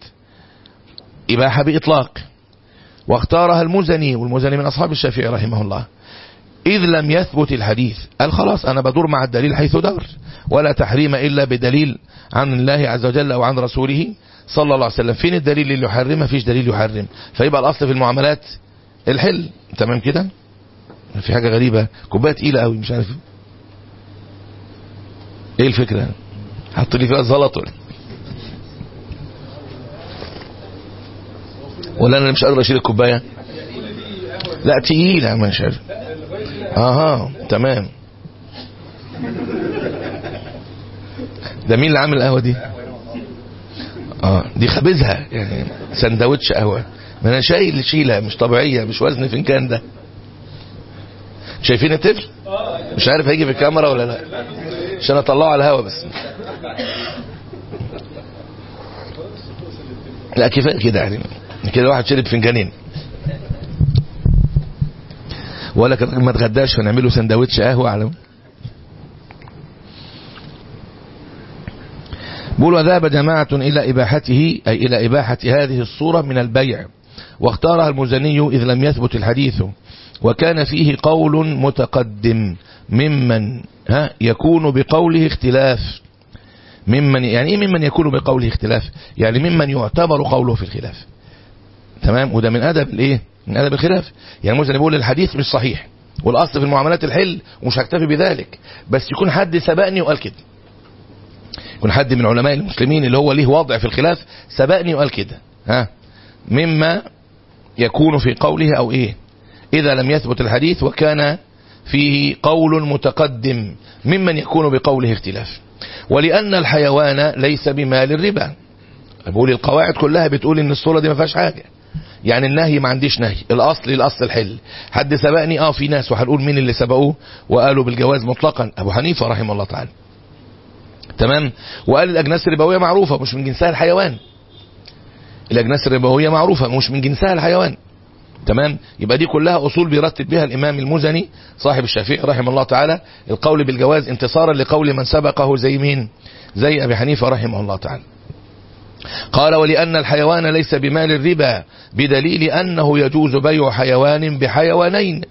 إباحة بإطلاق واختارها المزني والمزني من أصحاب الشافعي رحمه الله إذ لم يثبت الحديث قال خلاص أنا بدور مع الدليل حيث دار ولا تحريم إلا بدليل عن الله عز وجل أو عن رسوله صلى الله عليه وسلم فين الدليل اللي يحرم فيش دليل يحرم فيبقى الأصل في المعاملات الحل تمام كده في حاجة غريبة كوبايه تقيلة قوي مش عارف ايه الفكرة حط لي فيها زلط ولا ولا انا مش قادر اشيل الكوبايه لا تقيلة مش عارف اها تمام ده مين اللي عامل القهوه دي اه دي خبزها يعني سندوتش قهوه ما انا شايل شيله مش طبيعيه مش وزن فنجان ده شايفين الطفل مش عارف هيجي في الكاميرا ولا لا عشان اطلعه على الهوا بس لا كفايه كده يعني كده واحد شرب فنجانين ولا كان ما اتغداش فنعمله سندوتش قهوه على بيقول وذهب جماعة إلى إباحته أي إلى إباحة هذه الصورة من البيع واختارها المزني إذ لم يثبت الحديث وكان فيه قول متقدم ممن ها يكون بقوله اختلاف ممن يعني ايه ممن يكون بقوله اختلاف يعني ممن يعتبر قوله في الخلاف تمام وده من ادب الايه من ادب الخلاف يعني المزني بيقول الحديث مش صحيح والاصل في المعاملات الحل ومش هكتفي بذلك بس يكون حد سبقني وقال كده يكون حد من علماء المسلمين اللي هو ليه وضع في الخلاف سبقني وقال كده ها مما يكون في قوله او ايه اذا لم يثبت الحديث وكان فيه قول متقدم ممن يكون بقوله اختلاف ولان الحيوان ليس بمال الربا بقول القواعد كلها بتقول ان الصورة دي ما فيهاش حاجة يعني النهي ما عنديش نهي الاصل الاصل الحل حد سبقني اه في ناس وهنقول مين اللي سبقوه وقالوا بالجواز مطلقا ابو حنيفة رحمه الله تعالى تمام وقال الاجناس الربويه معروفه مش من جنسها الحيوان الاجناس الربويه معروفه مش من جنسها الحيوان تمام يبقى دي كلها اصول بيرتب بها الامام المزني صاحب الشافعي رحمه الله تعالى القول بالجواز انتصارا لقول من سبقه زي مين زي ابي حنيفه رحمه الله تعالى قال ولان الحيوان ليس بمال الربا بدليل انه يجوز بيع حيوان بحيوانين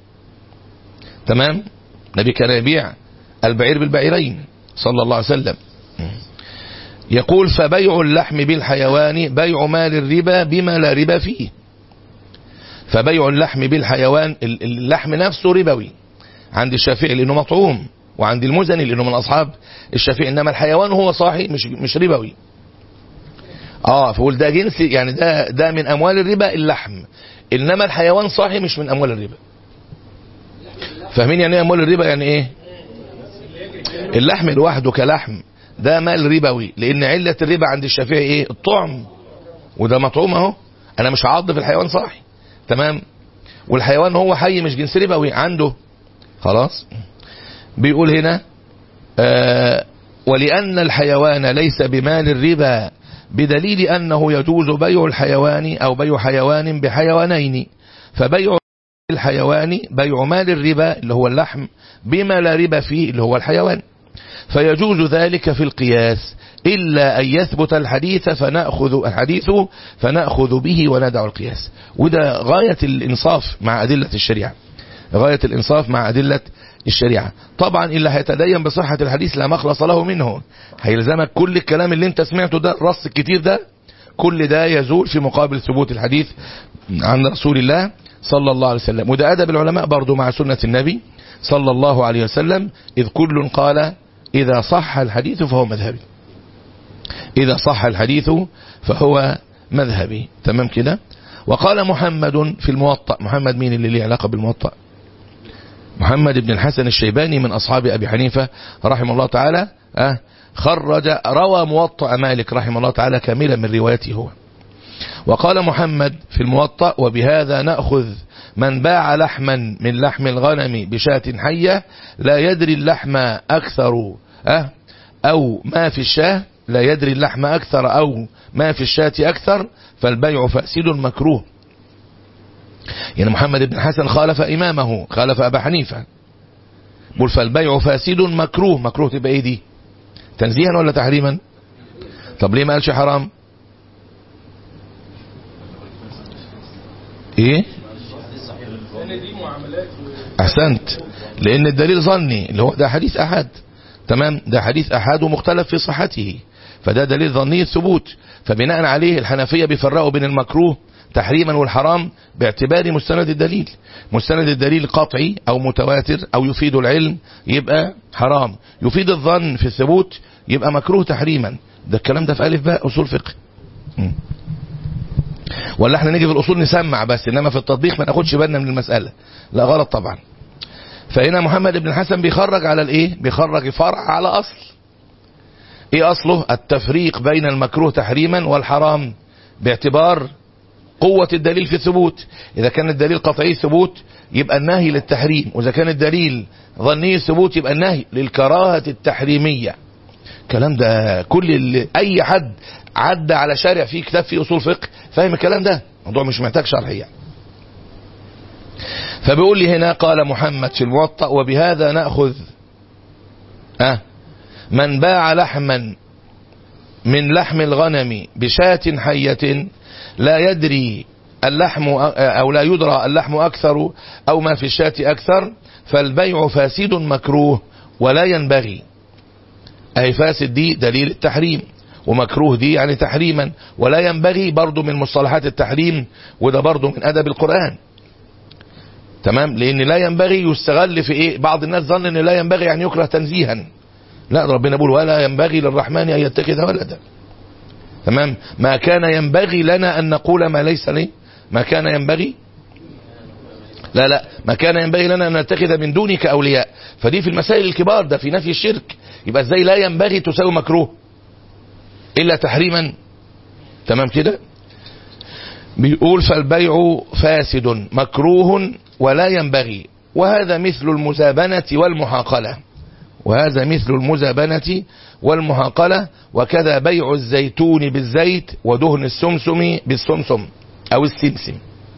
تمام النبي كان يبيع البعير بالبعيرين صلى الله عليه وسلم يقول فبيع اللحم بالحيوان بيع مال الربا بما لا ربا فيه فبيع اللحم بالحيوان اللحم نفسه ربوي عند الشافعي لانه مطعوم وعند المزني لانه من اصحاب الشافعي انما الحيوان هو صاحي مش مش ربوي اه فقول ده جنس يعني ده ده من اموال الربا اللحم انما الحيوان صاحي مش من اموال الربا فاهمين يعني ايه اموال الربا يعني ايه اللحم لوحده كلحم ده مال ربوي لان علة الربا عند الشافعي ايه الطعم وده مطعوم اهو انا مش هعض في الحيوان صاحي تمام والحيوان هو حي مش جنس ربوي عنده خلاص بيقول هنا آه ولأن الحيوان ليس بمال الربا بدليل أنه يجوز بيع الحيوان أو بيع حيوان بحيوانين فبيع الحيوان بيع مال الربا اللي هو اللحم بما لا ربا فيه اللي هو الحيوان فيجوز ذلك في القياس إلا أن يثبت الحديث فنأخذ الحديث فنأخذ به وندع القياس وده غاية الإنصاف مع أدلة الشريعة غاية الإنصاف مع أدلة الشريعة طبعا اللي هيتدين بصحة الحديث لا مخلص له منه هيلزمك كل الكلام اللي انت سمعته ده الرص الكتير ده كل ده يزول في مقابل ثبوت الحديث عن رسول الله صلى الله عليه وسلم وده أدب العلماء برضو مع سنة النبي صلى الله عليه وسلم إذ كل قال إذا صح الحديث فهو مذهبي إذا صح الحديث فهو مذهبي تمام كده وقال محمد في الموطأ محمد مين اللي له علاقة بالموطأ محمد بن الحسن الشيباني من أصحاب أبي حنيفة رحمه الله تعالى أه خرج روى موطأ مالك رحمه الله تعالى كاملا من روايته هو وقال محمد في الموطأ وبهذا نأخذ من باع لحما من لحم الغنم بشاة حية لا يدري اللحم أكثر أه أو ما في الشاه لا يدري اللحم أكثر أو ما في الشاة أكثر فالبيع فاسد مكروه يعني محمد بن حسن خالف إمامه خالف أبا حنيفة بل فالبيع فاسد مكروه مكروه تبقى ايه دي تنزيها ولا تحريما طب ليه ما قالش حرام ايه احسنت لان الدليل ظني اللي هو ده حديث احد تمام ده حديث احد ومختلف في صحته فده دليل ظني الثبوت فبناء عليه الحنفية بيفرقوا بين المكروه تحريما والحرام باعتبار مستند الدليل مستند الدليل قطعي او متواتر او يفيد العلم يبقى حرام يفيد الظن في الثبوت يبقى مكروه تحريما ده الكلام ده في ألف باء أصول فقه م. ولا احنا نيجي في الأصول نسمع بس إنما في التطبيق ما ناخدش بالنا من المسألة لا غلط طبعا فهنا محمد بن الحسن بيخرج على الايه بيخرج فرع على أصل ايه أصله التفريق بين المكروه تحريما والحرام باعتبار قوة الدليل في الثبوت إذا كان الدليل قطعي الثبوت يبقى النهي للتحريم وإذا كان الدليل ظني الثبوت يبقى النهي للكراهة التحريمية الكلام ده كل اللي أي حد عدى على شارع فيه كتاب فيه أصول فقه فاهم الكلام ده الموضوع مش محتاج شرح يعني فبيقول لي هنا قال محمد في الموطأ وبهذا نأخذ أه من باع لحما من لحم الغنم بشاة حية لا يدري اللحم أو لا يدرى اللحم أكثر أو ما في الشاة أكثر فالبيع فاسد مكروه ولا ينبغي أي فاسد دي دليل التحريم ومكروه دي يعني تحريما ولا ينبغي برضو من مصطلحات التحريم وده برضو من أدب القرآن تمام لأن لا ينبغي يستغل في إيه بعض الناس ظن أن لا ينبغي يعني يكره تنزيها لا ربنا بيقول ولا ينبغي للرحمن أن يتخذ ولدا تمام ما كان ينبغي لنا أن نقول ما ليس لي ما كان ينبغي لا لا ما كان ينبغي لنا أن نتخذ من دونك أولياء فدي في المسائل الكبار ده في نفي الشرك يبقى ازاي لا ينبغي تساوي مكروه إلا تحريما تمام كده بيقول فالبيع فاسد مكروه ولا ينبغي وهذا مثل المزابنة والمحاقلة وهذا مثل المزابنة والمحاقلة وكذا بيع الزيتون بالزيت ودهن السمسم بالسمسم أو السمسم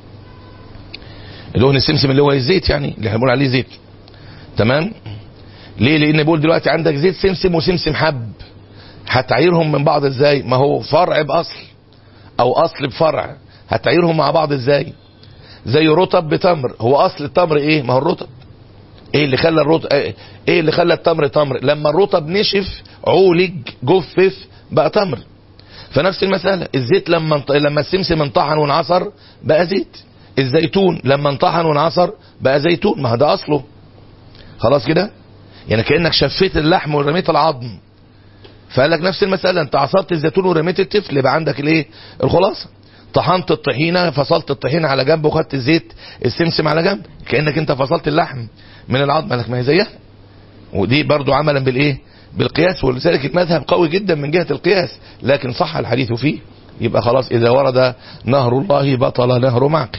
دهن السمسم اللي هو الزيت يعني اللي احنا بنقول عليه زيت تمام ليه لان بقول دلوقتي عندك زيت سمسم وسمسم حب هتعيرهم من بعض ازاي ما هو فرع باصل او اصل بفرع هتعيرهم مع بعض ازاي زي رطب بتمر هو اصل التمر ايه ما هو الرطب ايه اللي خلى الرطب ايه اللي خلى التمر تمر لما الرطب نشف عولج جفف بقى تمر فنفس المسألة الزيت لما لما السمسم انطحن وانعصر بقى زيت الزيتون لما انطحن وانعصر بقى زيتون ما ده اصله خلاص كده يعني كأنك شفيت اللحم ورميت العظم فقال لك نفس المسألة انت عصرت الزيتون ورميت التفل يبقى عندك الايه الخلاصة طحنت الطحينة فصلت الطحينة على جنب وخدت الزيت السمسم على جنب كأنك انت فصلت اللحم من العظم لك ما هي زيها ودي برضو عملا بالايه بالقياس ولذلك المذهب قوي جدا من جهة القياس لكن صح الحديث فيه يبقى خلاص اذا ورد نهر الله بطل نهر معقل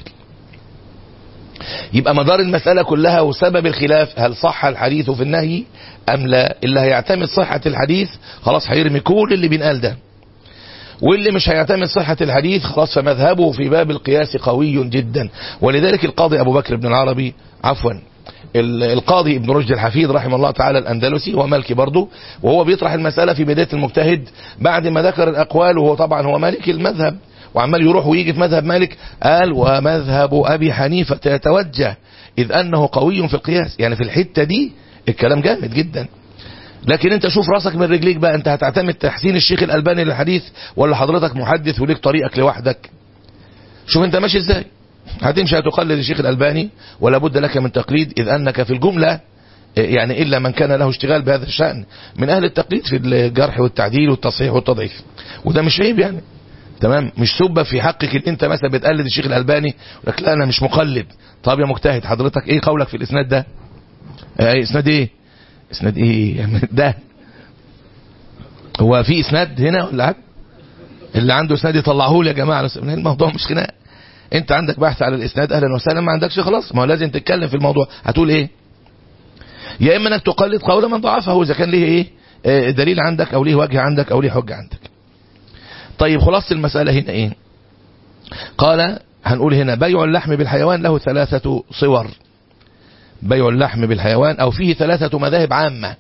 يبقى مدار المسألة كلها وسبب الخلاف هل صح الحديث في النهي أم لا اللي هيعتمد صحة الحديث خلاص هيرمي كل اللي بينقال ده واللي مش هيعتمد صحة الحديث خلاص فمذهبه في باب القياس قوي جدا ولذلك القاضي أبو بكر بن العربي عفوا القاضي ابن رشد الحفيد رحمه الله تعالى الأندلسي هو مالكي برضه وهو بيطرح المسألة في بداية المجتهد بعد ما ذكر الأقوال وهو طبعا هو مالكي المذهب وعمال يروح ويجي في مذهب مالك قال ومذهب أبي حنيفة يتوجه إذ أنه قوي في القياس يعني في الحتة دي الكلام جامد جدا لكن انت شوف راسك من رجليك بقى انت هتعتمد تحسين الشيخ الألباني للحديث ولا حضرتك محدث وليك طريقك لوحدك شوف انت ماشي ازاي هتمشي هتقلد الشيخ الألباني ولا بد لك من تقليد إذ أنك في الجملة يعني إلا من كان له اشتغال بهذا الشأن من أهل التقليد في الجرح والتعديل والتصحيح والتضعيف وده مش عيب يعني تمام مش سبة في حقك ان انت مثلا بتقلد الشيخ الألباني لك لا انا مش مقلد طب يا مجتهد حضرتك ايه قولك في الاسناد ده ايه اسناد ايه اسناد ايه ده هو في اسناد هنا ولا حاجه اللي عنده اسناد يطلعه لي يا جماعه الموضوع مش خناق انت عندك بحث على الاسناد اهلا وسهلا ما عندكش خلاص ما هو لازم تتكلم في الموضوع هتقول ايه يا اما انك تقلد قول من ضعفه اذا كان ليه ايه اه دليل عندك او ليه وجه عندك او ليه حجه عندك طيب خلاص المسألة هنا ايه قال هنقول هنا بيع اللحم بالحيوان له ثلاثة صور بيع اللحم بالحيوان او فيه ثلاثة مذاهب عامة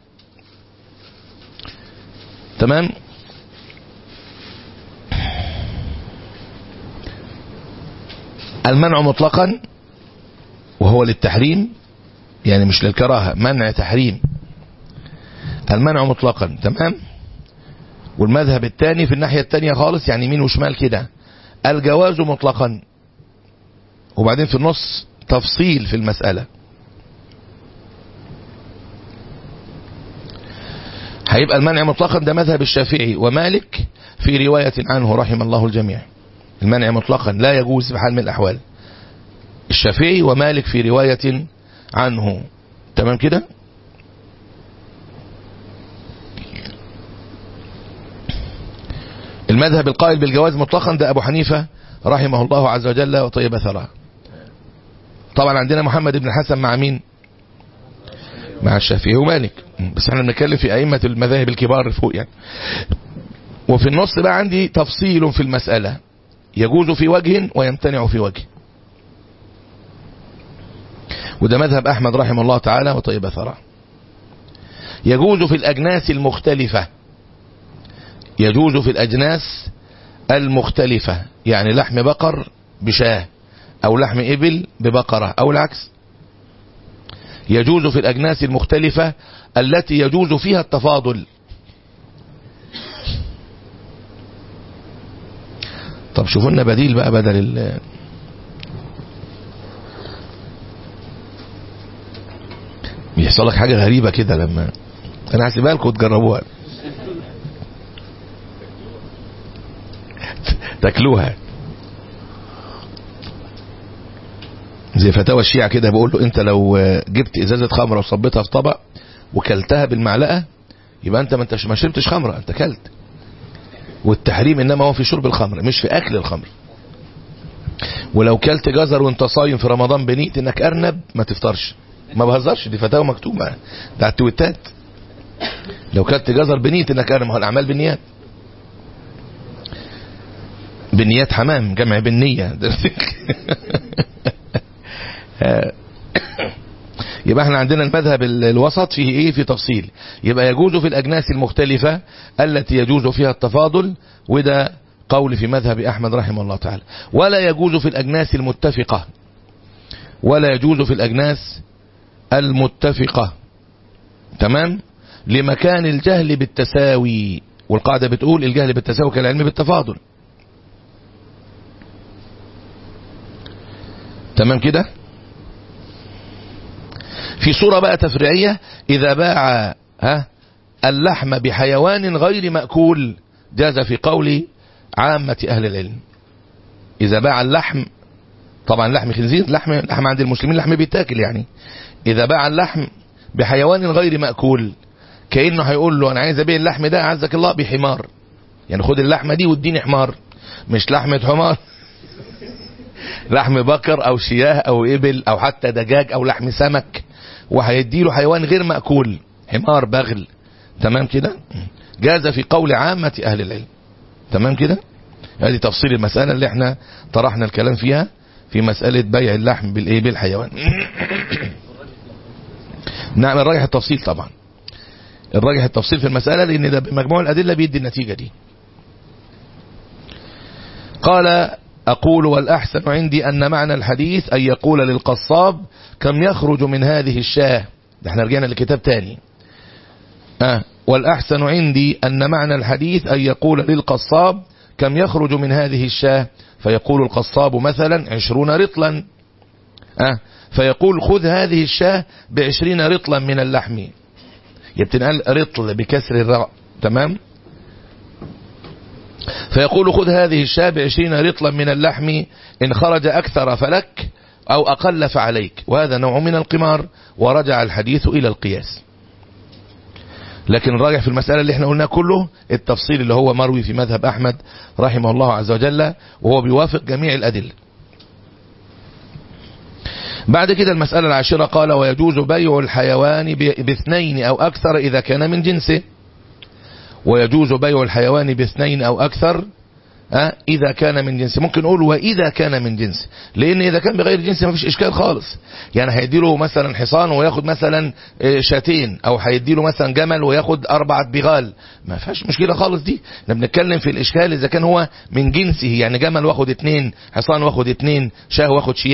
تمام المنع مطلقا وهو للتحريم يعني مش للكراهة منع تحريم المنع مطلقا تمام والمذهب الثاني في الناحية الثانية خالص يعني يمين وشمال كده الجواز مطلقا وبعدين في النص تفصيل في المسألة هيبقى المنع مطلقا ده مذهب الشافعي ومالك في رواية عنه رحم الله الجميع المنع مطلقا لا يجوز بحال من الأحوال الشافعي ومالك في رواية عنه تمام كده المذهب القائل بالجواز مطلقا ده أبو حنيفة رحمه الله عز وجل وطيب ثراه طبعا عندنا محمد بن الحسن مع مين مع الشافعي ومالك بس احنا بنتكلم في أئمة المذاهب الكبار فوق يعني وفي النص بقى عندي تفصيل في المسألة يجوز في وجه ويمتنع في وجه وده مذهب أحمد رحمه الله تعالى وطيب ثراه يجوز في الأجناس المختلفة يجوز في الأجناس المختلفة يعني لحم بقر بشاه أو لحم إبل ببقرة أو العكس يجوز في الأجناس المختلفة التي يجوز فيها التفاضل طب شوفوا لنا بديل بقى بدل ال بيحصل لك حاجة غريبة كده لما انا هسيبها لكم تجربوها تاكلوها زي فتاوى الشيعة كده بيقول له انت لو جبت ازازة خمرة وصبتها في طبق وكلتها بالمعلقة يبقى انت ما انتش ما شربتش خمرة انت كلت والتحريم انما هو في شرب الخمر مش في اكل الخمر ولو كلت جزر وانت صايم في رمضان بنيت انك ارنب ما تفطرش ما بهزرش دي فتاوى مكتوبة ده على التويتات لو كلت جزر بنيت انك ارنب هو الاعمال بالنيات بنيات حمام جمع بالنية يبقى احنا عندنا المذهب الوسط فيه ايه في تفصيل يبقى يجوز في الاجناس المختلفة التي يجوز فيها التفاضل وده قول في مذهب احمد رحمه الله تعالى ولا يجوز في الاجناس المتفقة ولا يجوز في الاجناس المتفقة تمام لمكان الجهل بالتساوي والقاعدة بتقول الجهل بالتساوي كالعلم بالتفاضل تمام كده في صورة بقى تفريعية إذا باع ها اللحم بحيوان غير مأكول جاز في قول عامة أهل العلم إذا باع اللحم طبعا لحم خنزير لحم لحم عند المسلمين لحم بيتاكل يعني إذا باع اللحم بحيوان غير مأكول كأنه هيقول له أنا عايز أبيع اللحم ده عزك الله بحمار يعني خد اللحمة دي واديني حمار مش لحمة حمار لحم بقر او شياه او ابل او حتى دجاج او لحم سمك وهيديله حيوان غير مأكول حمار بغل تمام كده جاز في قول عامة اهل العلم تمام كده هذه تفصيل المسألة اللي احنا طرحنا الكلام فيها في مسألة بيع اللحم بالايه بالحيوان نعم الراجح التفصيل طبعا الراجح التفصيل في المسألة لان ده بمجموع الادلة بيدي النتيجة دي قال أقول والأحسن عندي أن معنى الحديث أن يقول للقصاب كم يخرج من هذه الشاه ده احنا رجعنا لكتاب تاني آه والأحسن عندي أن معنى الحديث أن يقول للقصاب كم يخرج من هذه الشاه فيقول القصاب مثلا عشرون رطلا آه فيقول خذ هذه الشاه بعشرين رطلا من اللحم يبتنقال رطل بكسر الراء تمام فيقول خذ هذه الشاة بعشرين رطلا من اللحم إن خرج أكثر فلك أو أقل فعليك وهذا نوع من القمار ورجع الحديث إلى القياس لكن الراجع في المسألة اللي احنا قلناه كله التفصيل اللي هو مروي في مذهب أحمد رحمه الله عز وجل وهو بيوافق جميع الأدلة بعد كده المسألة العاشرة قال ويجوز بيع الحيوان باثنين أو أكثر إذا كان من جنسه ويجوز بيع الحيوان باثنين أو أكثر أه إذا كان من جنس ممكن نقول وإذا كان من جنس لأن إذا كان بغير جنس ما فيش إشكال خالص يعني هيديله مثلا حصان وياخد مثلا شاتين أو هيديله مثلا جمل وياخد أربعة بغال ما فيهاش مشكلة خالص دي احنا بنتكلم في الإشكال إذا كان هو من جنسه يعني جمل واخد اتنين حصان واخد اتنين شاه واخد شياه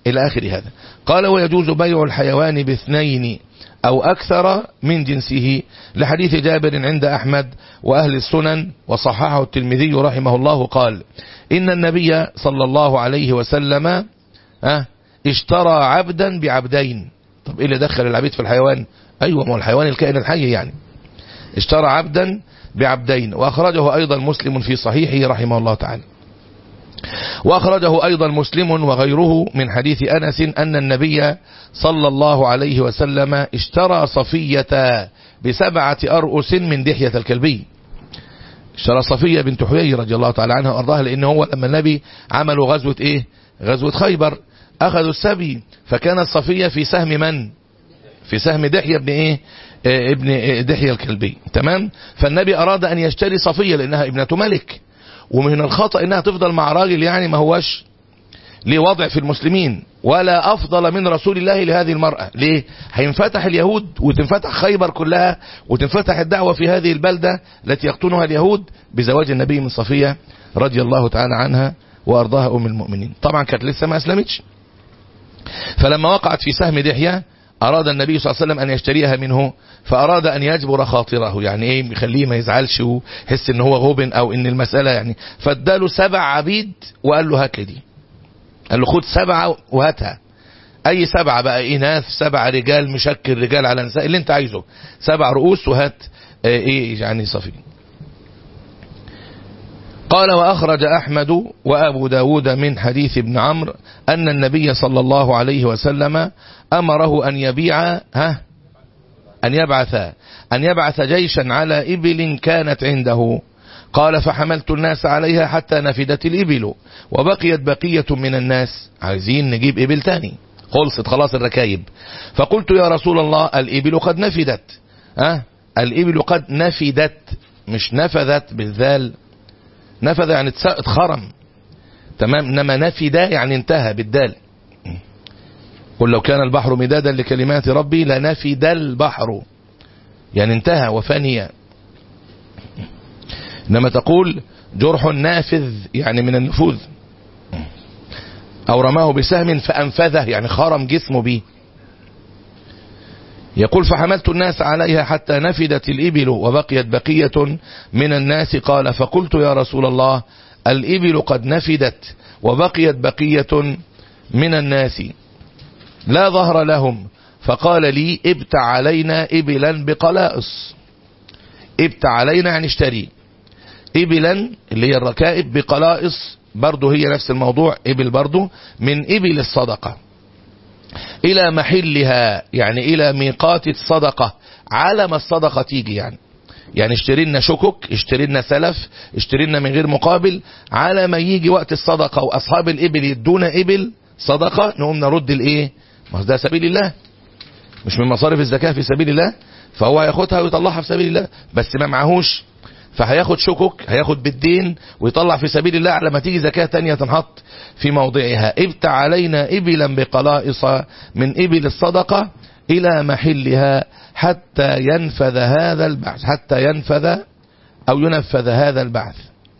إلى آخر هذا قال ويجوز بيع الحيوان باثنين أو أكثر من جنسه لحديث جابر عند أحمد وأهل السنن وصححه الترمذي رحمه الله قال إن النبي صلى الله عليه وسلم اشترى عبدا بعبدين طب إيه اللي دخل العبيد في الحيوان أيوة ما هو الحيوان الكائن الحي يعني اشترى عبدا بعبدين وأخرجه أيضا مسلم في صحيحه رحمه الله تعالى وأخرجه أيضا مسلم وغيره من حديث أنس أن النبي صلى الله عليه وسلم اشترى صفية بسبعة أرؤس من دحية الكلبي اشترى صفية بنت حيي رضي الله تعالى عنها وأرضاها لأن هو لما النبي عملوا غزوة إيه غزوة خيبر أخذوا السبي فكانت صفية في سهم من في سهم دحية ابن إيه ابن دحية الكلبي تمام فالنبي أراد أن يشتري صفية لأنها ابنة ملك ومن الخطأ انها تفضل مع راجل يعني ما هوش ليه وضع في المسلمين ولا افضل من رسول الله لهذه المرأة ليه هينفتح اليهود وتنفتح خيبر كلها وتنفتح الدعوة في هذه البلدة التي يقطنها اليهود بزواج النبي من صفية رضي الله تعالى عنها وارضاها ام المؤمنين طبعا كانت لسه ما اسلمتش فلما وقعت في سهم دحية أراد النبي صلى الله عليه وسلم أن يشتريها منه فأراد أن يجبر خاطره يعني إيه يخليه ما يزعلش ويحس إن هو غبن أو إن المسألة يعني فاداله سبع عبيد وقال له هات لي دي قال له خد سبعة وهاتها أي سبعة بقى إناث سبع رجال مشكل رجال على نساء اللي أنت عايزه سبع رؤوس وهات إيه يعني صفي قال وأخرج أحمد وأبو داود من حديث ابن عمرو أن النبي صلى الله عليه وسلم أمره أن يبيع ها أن يبعث أن يبعث جيشا على إبل كانت عنده قال فحملت الناس عليها حتى نفدت الإبل وبقيت بقية من الناس عايزين نجيب إبل تاني خلصت خلاص الركايب فقلت يا رسول الله الإبل قد نفدت ها الإبل قد نفدت مش نفذت بالذال نفذ يعني اتخرم تمام انما نفد يعني انتهى بالدال قل لو كان البحر مدادا لكلمات ربي لنفد البحر يعني انتهى وفني انما تقول جرح نافذ يعني من النفوذ او رماه بسهم فانفذه يعني خرم جسمه به يقول فحملت الناس عليها حتى نفدت الإبل وبقيت بقية من الناس قال فقلت يا رسول الله الإبل قد نفدت وبقيت بقية من الناس لا ظهر لهم فقال لي ابتع علينا إبلا بقلائص ابتع علينا يعني اشتري إبلا اللي هي الركائب بقلائص برضه هي نفس الموضوع إبل برضه من إبل الصدقة الى محلها يعني الى ميقات الصدقة على ما الصدقة تيجي يعني يعني اشترينا شكك اشترينا سلف اشترينا من غير مقابل على ما يجي وقت الصدقة واصحاب الابل يدونا ابل صدقة نقوم نرد الايه ما ده سبيل الله مش من مصارف الزكاة في سبيل الله فهو هياخدها ويطلعها في سبيل الله بس ما معهوش فهياخد شكك هياخد بالدين ويطلع في سبيل الله على ما تيجي زكاة تانية تنحط في موضعها ابتع علينا إبلا بقلائص من إبل الصدقة إلى محلها حتى ينفذ هذا البعث حتى ينفذ أو ينفذ هذا البعث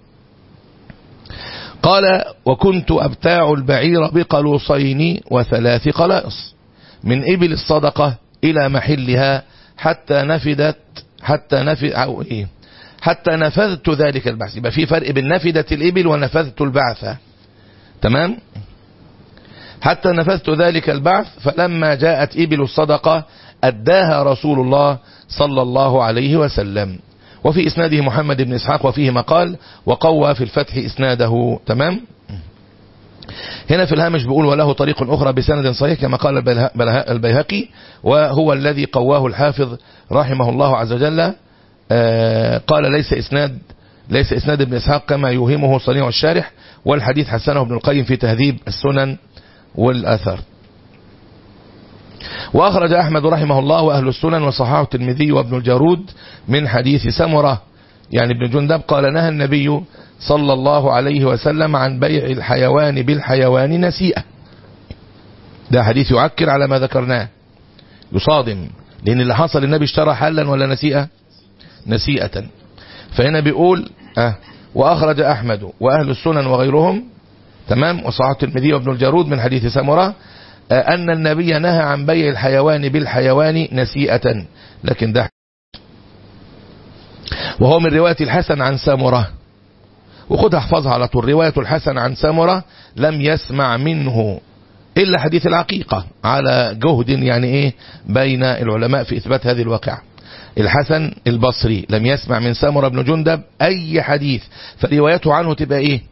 قال وكنت أبتاع البعير بقلوصين وثلاث قلائص من إبل الصدقة إلى محلها حتى نفدت حتى نفد أو إيه حتى نفذت ذلك البعث يبقى في فرق بين نفدت الإبل ونفذت البعث تمام حتى نفذت ذلك البعث فلما جاءت إبل الصدقة أداها رسول الله صلى الله عليه وسلم وفي إسناده محمد بن إسحاق وفيه مقال وقوى في الفتح إسناده تمام هنا في الهامش بيقول وله طريق أخرى بسند صحيح كما قال البيهقي وهو الذي قواه الحافظ رحمه الله عز وجل قال ليس إسناد ليس إسناد ابن إسحاق كما يوهمه صنيع الشارح والحديث حسنه ابن القيم في تهذيب السنن والأثر وأخرج أحمد رحمه الله وأهل السنن وصححه الترمذي وابن الجارود من حديث سمرة يعني ابن جندب قال نهى النبي صلى الله عليه وسلم عن بيع الحيوان بالحيوان نسيئة ده حديث يعكر على ما ذكرناه يصادم لأن اللي حصل النبي اشترى حلا ولا نسيئة نسيئة فهنا بيقول أه وأخرج أحمد وأهل السنن وغيرهم تمام وصححه الترمذي وابن الجارود من حديث سمرة أن النبي نهى عن بيع الحيوان بالحيوان نسيئة لكن ده وهو من رواية الحسن عن سامرة وخدها احفظها على طول رواية الحسن عن سامرة لم يسمع منه إلا حديث العقيقة على جهد يعني إيه بين العلماء في إثبات هذه الواقعة الحسن البصري لم يسمع من سامرة بن جندب أي حديث فروايته عنه تبقى إيه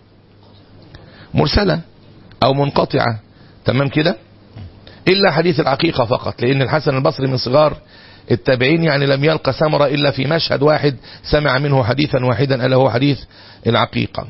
مرسلة أو منقطعة تمام كده إلا حديث العقيقة فقط لأن الحسن البصري من صغار التابعين يعني لم يلقى سمرة إلا في مشهد واحد سمع منه حديثا واحدا ألا هو حديث العقيقة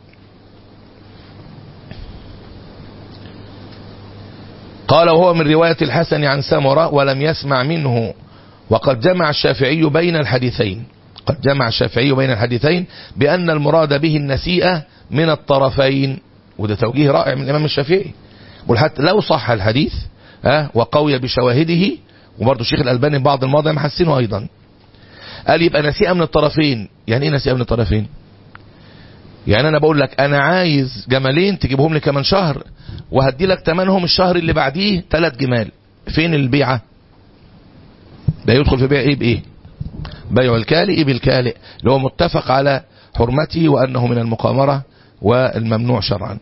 قال وهو من رواية الحسن عن سمرة ولم يسمع منه وقد جمع الشافعي بين الحديثين قد جمع الشافعي بين الحديثين بأن المراد به النسيئة من الطرفين وده توجيه رائع من الإمام الشافعي حتى لو صح الحديث ها وقوي بشواهده وبرضه الشيخ الألباني بعض المواضع محسنه أيضا قال يبقى نسيئة من الطرفين يعني ايه نسيئة من الطرفين يعني انا بقول لك انا عايز جمالين تجيبهم لي كمان شهر وهدي لك تمنهم الشهر اللي بعديه ثلاث جمال فين البيعة ده يدخل في بيع ايه بايه بيع الكالئ بالكالئ اللي هو متفق على حرمته وانه من المقامرة والممنوع شرعا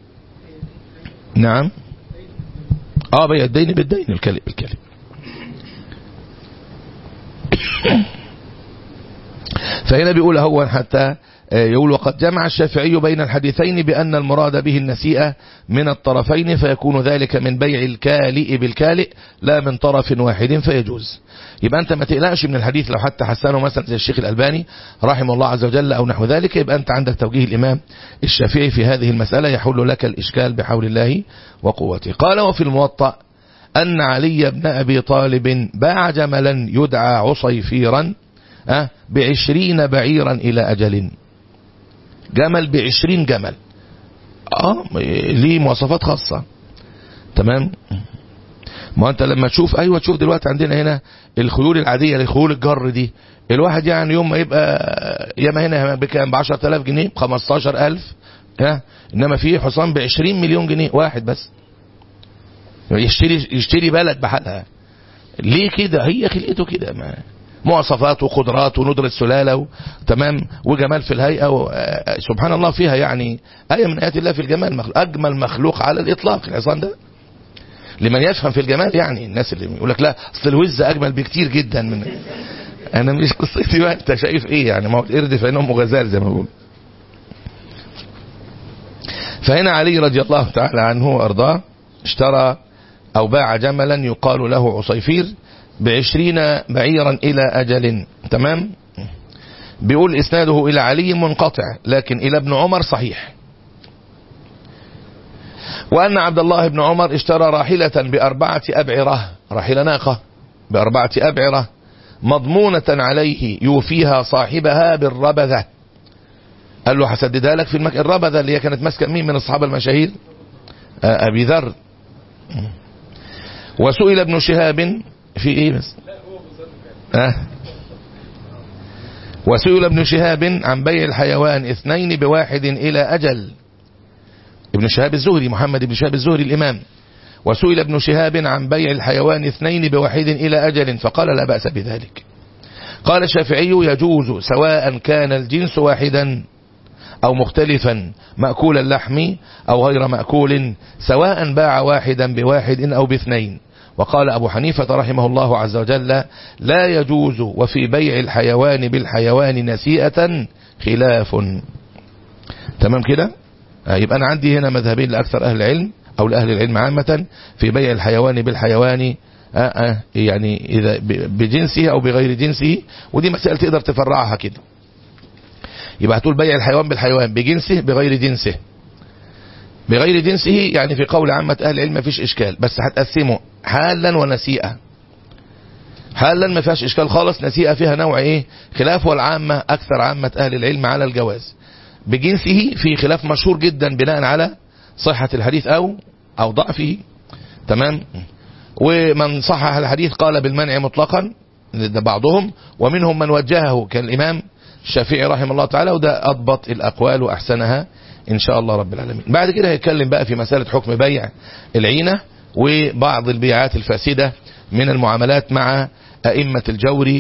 نعم اه بيع الدين بالدين الكالئ بالكالئ فهنا بيقول هو حتى يقول وقد جمع الشافعي بين الحديثين بأن المراد به النسيئة من الطرفين فيكون ذلك من بيع الكالئ بالكالئ لا من طرف واحد فيجوز يبقى أنت ما تقلقش من الحديث لو حتى حسنه مثلا زي الشيخ الألباني رحمه الله عز وجل أو نحو ذلك يبقى أنت عندك توجيه الإمام الشافعي في هذه المسألة يحل لك الإشكال بحول الله وقوته قال وفي الموطأ أن علي بن أبي طالب باع جملا يدعى عصيفيرا أه بعشرين بعيرا إلى أجل جمل بعشرين جمل اه ليه مواصفات خاصة تمام ما انت لما تشوف ايوه تشوف دلوقتي عندنا هنا الخيول العادية الخيول الجر دي الواحد يعني يوم ما يبقى ياما هنا بكام ب 10000 جنيه ب 15000 ها انما في حصان ب 20 مليون جنيه واحد بس يشتري يشتري بلد بحالها ليه كده هي خلقته كده ما مواصفات وقدرات وندرة سلالة و... تمام وجمال في الهيئة و... سبحان الله فيها يعني آية من آيات الله في الجمال مخلوق أجمل مخلوق على الإطلاق الحصان ده لمن يفهم في الجمال يعني الناس اللي يقول لك لا أصل الوز أجمل بكتير جدا من أنا مش قصتي بقى أنت شايف إيه يعني ما هو القرد فإنهم غزال زي ما بقول فهنا علي رضي الله تعالى عنه وأرضاه اشترى أو باع جملا يقال له عصيفير بعشرين بعيرا إلى أجل تمام بيقول إسناده إلى علي منقطع لكن إلى ابن عمر صحيح وأن عبد الله بن عمر اشترى راحلة بأربعة أبعرة راحلة ناقة بأربعة أبعرة مضمونة عليه يوفيها صاحبها بالربذة قال له هسددها لك في المك... الربذة اللي هي كانت ماسكة مين من الصحابة المشاهير أبي ذر وسئل ابن شهاب في ايه بس آه. وسئل ابن شهاب عن بيع الحيوان اثنين بواحد الى اجل ابن شهاب الزهري محمد بن شهاب الزهري الامام وسئل ابن شهاب عن بيع الحيوان اثنين بواحد الى اجل فقال لا بأس بذلك قال الشافعي يجوز سواء كان الجنس واحدا او مختلفا مأكول اللحم او غير مأكول سواء باع واحدا بواحد او باثنين وقال أبو حنيفة رحمه الله عز وجل لا يجوز وفي بيع الحيوان بالحيوان نسيئة خلاف تمام كده يبقى أنا عندي هنا مذهبين لأكثر أهل العلم أو لأهل العلم عامة في بيع الحيوان بالحيوان آه آه يعني إذا بجنسه أو بغير جنسه ودي مسألة تقدر تفرعها كده يبقى هتقول بيع الحيوان بالحيوان بجنسه بغير جنسه بغير جنسه يعني في قول عامة أهل العلم مفيش إشكال بس هتقسمه حالا ونسيئة حالا ما فيهاش إشكال خالص نسيئة فيها نوع إيه خلاف والعامة أكثر عامة أهل العلم على الجواز بجنسه في خلاف مشهور جدا بناء على صحة الحديث أو أو ضعفه تمام ومن صحح الحديث قال بالمنع مطلقا ده بعضهم ومنهم من وجهه كالإمام الشافعي رحمه الله تعالى وده أضبط الأقوال وأحسنها إن شاء الله رب العالمين بعد كده هيتكلم بقى في مسألة حكم بيع العينة وبعض البيعات الفاسدة من المعاملات مع أئمة الجور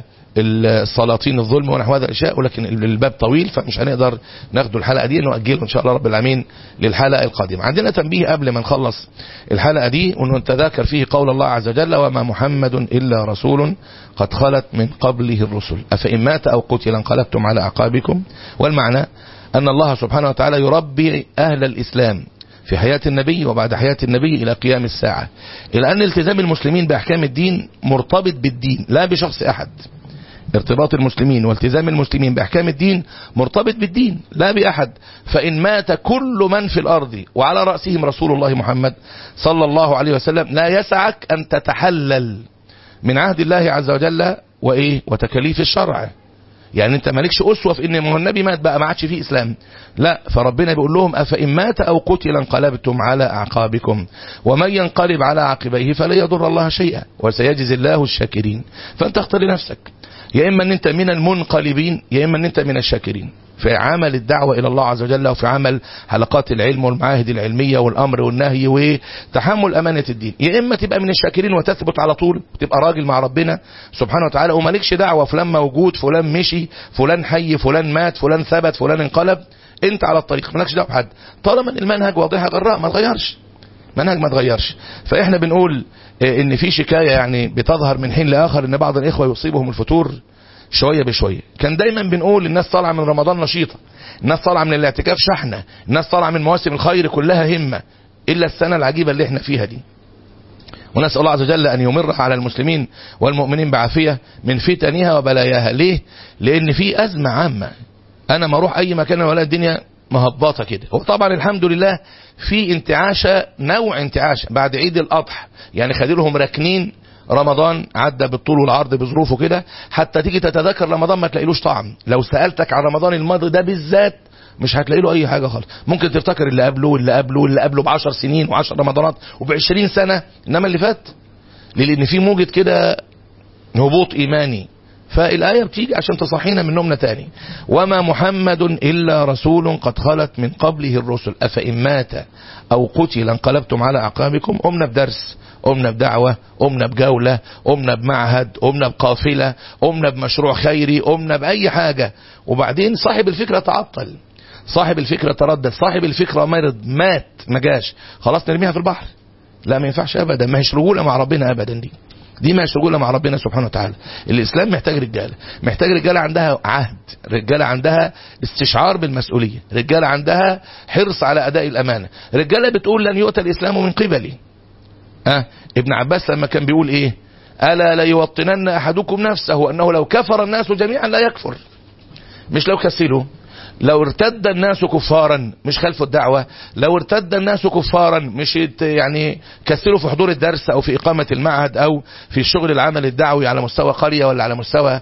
والسلاطين الظلم ونحو هذا الأشياء ولكن الباب طويل فمش هنقدر ناخد الحلقة دي نؤجله إن شاء الله رب العالمين للحلقة القادمة عندنا تنبيه قبل ما نخلص الحلقة دي ونتذاكر فيه قول الله عز وجل وما محمد إلا رسول قد خلت من قبله الرسل أفإن مات أو قتل انقلبتم على أعقابكم والمعنى أن الله سبحانه وتعالى يربي أهل الإسلام في حياة النبي وبعد حياة النبي إلى قيام الساعة إلى أن التزام المسلمين بأحكام الدين مرتبط بالدين لا بشخص أحد ارتباط المسلمين والتزام المسلمين بأحكام الدين مرتبط بالدين لا بأحد فإن مات كل من في الأرض وعلى رأسهم رسول الله محمد صلى الله عليه وسلم لا يسعك أن تتحلل من عهد الله عز وجل وإيه وتكاليف الشرع يعني انت مالكش اسوه في ان ما هو النبي مات بقى ما عادش فيه اسلام لا فربنا بيقول لهم افان مات او قتل انقلبتم على اعقابكم ومن ينقلب على عقبيه فلا يضر الله شيئا وسيجزي الله الشاكرين فانت اختار لنفسك يا اما ان انت من المنقلبين يا اما ان انت من الشاكرين في عمل الدعوة إلى الله عز وجل وفي عمل حلقات العلم والمعاهد العلمية والأمر والنهي وتحمل أمانة الدين يا إما تبقى من الشاكرين وتثبت على طول تبقى راجل مع ربنا سبحانه وتعالى ومالكش دعوة فلان موجود فلان مشي فلان حي فلان مات فلان ثبت فلان انقلب انت على الطريق مالكش دعوة بحد طالما المنهج واضحة غراء ما تغيرش منهج ما تغيرش فاحنا بنقول ان في شكاية يعني بتظهر من حين لآخر ان بعض الإخوة يصيبهم الفتور شوية بشوية كان دايما بنقول الناس طالعة من رمضان نشيطة الناس طالعة من الاعتكاف شحنة الناس طالعة من مواسم الخير كلها همة إلا السنة العجيبة اللي احنا فيها دي ونسأل الله عز وجل أن يمر على المسلمين والمؤمنين بعافية من فتنها وبلاياها ليه؟ لأن في أزمة عامة أنا ما أروح أي مكان ولا الدنيا مهبطة كده وطبعا الحمد لله في انتعاشة نوع انتعاشة بعد عيد الأضحى يعني خديرهم راكنين رمضان عدى بالطول والعرض بظروفه كده حتى تيجي تتذكر رمضان ما تلاقيلوش طعم لو سألتك عن رمضان الماضي ده بالذات مش هتلاقي له اي حاجه خالص ممكن تفتكر اللي قبله واللي قبله واللي قبله ب10 سنين و10 رمضانات وب20 سنه انما اللي فات لان في موجه كده هبوط ايماني فالآية بتيجي عشان تصحينا من نومنا تاني وما محمد إلا رسول قد خلت من قبله الرسل أفإن مات أو قتل انقلبتم على أعقابكم قمنا بدرس قمنا بدعوة قمنا بجولة قمنا بمعهد قمنا بقافلة قمنا بمشروع خيري قمنا بأي حاجة وبعدين صاحب الفكرة تعطل صاحب الفكرة تردد صاحب الفكرة مرض مات ما جاش خلاص نرميها في البحر لا ما ينفعش أبدا ما هيش رجولة مع ربنا أبدا دي دي مش رجوله مع ربنا سبحانه وتعالى الاسلام محتاج رجاله محتاج رجاله عندها عهد رجاله عندها استشعار بالمسؤوليه رجاله عندها حرص على اداء الامانه رجاله بتقول لن يؤتى الاسلام من قبلي أه؟ ابن عباس لما كان بيقول ايه الا ليوطنن احدكم نفسه انه لو كفر الناس جميعا لا يكفر مش لو كسلوا لو ارتد الناس كفارا مش خلفوا الدعوة لو ارتد الناس كفارا مش يعني كسلوا في حضور الدرس او في اقامة المعهد او في الشغل العمل الدعوي على مستوى قرية ولا على مستوى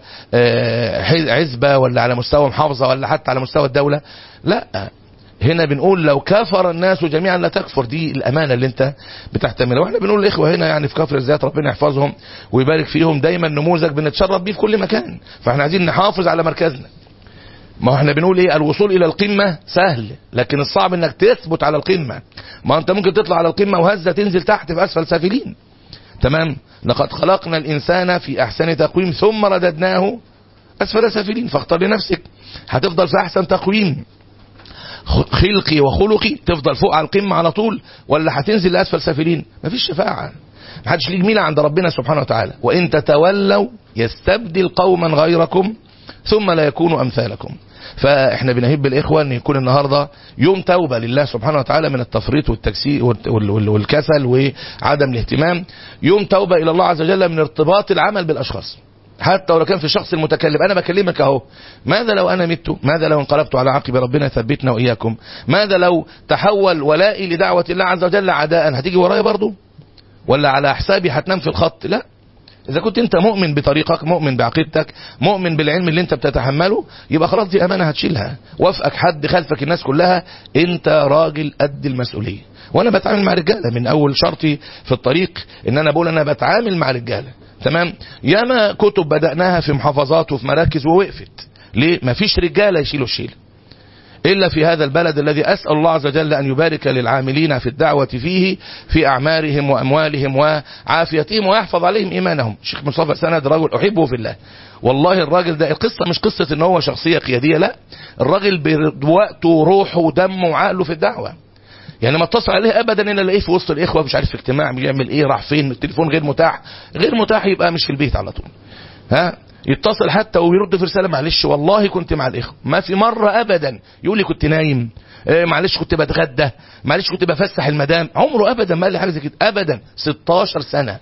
عزبة ولا على مستوى محافظة ولا حتى على مستوى الدولة لا هنا بنقول لو كفر الناس جميعا لا تكفر دي الامانه اللي انت بتحتملها واحنا بنقول الاخوه هنا يعني في كفر الذات ربنا يحفظهم ويبارك فيهم دايما نموذج بنتشرف بيه في كل مكان فاحنا عايزين نحافظ على مركزنا ما احنا بنقول ايه الوصول الى القمة سهل لكن الصعب انك تثبت على القمة ما انت ممكن تطلع على القمة وهزة تنزل تحت في اسفل سافلين تمام لقد خلقنا الانسان في احسن تقويم ثم رددناه اسفل سافلين فاختار لنفسك هتفضل في احسن تقويم خلقي وخلقي تفضل فوق على القمة على طول ولا هتنزل لاسفل سافلين مفيش شفاعة محدش ليه جميلة عند ربنا سبحانه وتعالى وان تتولوا يستبدل قوما غيركم ثم لا يكونوا امثالكم فاحنا بنهب الاخوه ان يكون النهارده يوم توبه لله سبحانه وتعالى من التفريط والتكسير والكسل وعدم الاهتمام يوم توبه الى الله عز وجل من ارتباط العمل بالاشخاص حتى ولو كان في الشخص المتكلم انا بكلمك اهو ماذا لو انا مت ماذا لو انقلبت على عقب ربنا يثبتنا واياكم ماذا لو تحول ولائي لدعوه الله عز وجل عداء هتيجي ورايا برضو ولا على حسابي هتنام في الخط لا إذا كنت أنت مؤمن بطريقك مؤمن بعقيدتك مؤمن بالعلم اللي أنت بتتحمله يبقى خلاص دي أمانة هتشيلها وافقك حد خلفك الناس كلها أنت راجل قد المسؤولية وأنا بتعامل مع رجالة من أول شرطي في الطريق إن أنا بقول أنا بتعامل مع رجالة تمام ياما كتب بدأناها في محافظات وفي مراكز ووقفت ليه مفيش رجالة يشيلوا الشيل إلا في هذا البلد الذي أسأل الله عز وجل أن يبارك للعاملين في الدعوة فيه في أعمارهم وأموالهم وعافيتهم ويحفظ عليهم إيمانهم الشيخ مصطفى سند رجل أحبه في الله والله الراجل ده القصة مش قصة ان هو شخصية قيادية لا الراجل بوقته وروحه ودمه وعقله في الدعوة يعني ما اتصل عليه ابدا الا الاقيه في وسط الاخوه مش عارف في اجتماع بيعمل ايه راح فين التليفون غير متاح غير متاح يبقى مش في البيت على طول ها يتصل حتى ويرد في رساله معلش والله كنت مع الاخوه ما في مره ابدا يقول لي كنت نايم إيه معلش كنت بتغدى معلش كنت بفسح المدام عمره ابدا ما قال لي حاجه زي كده ابدا 16 سنه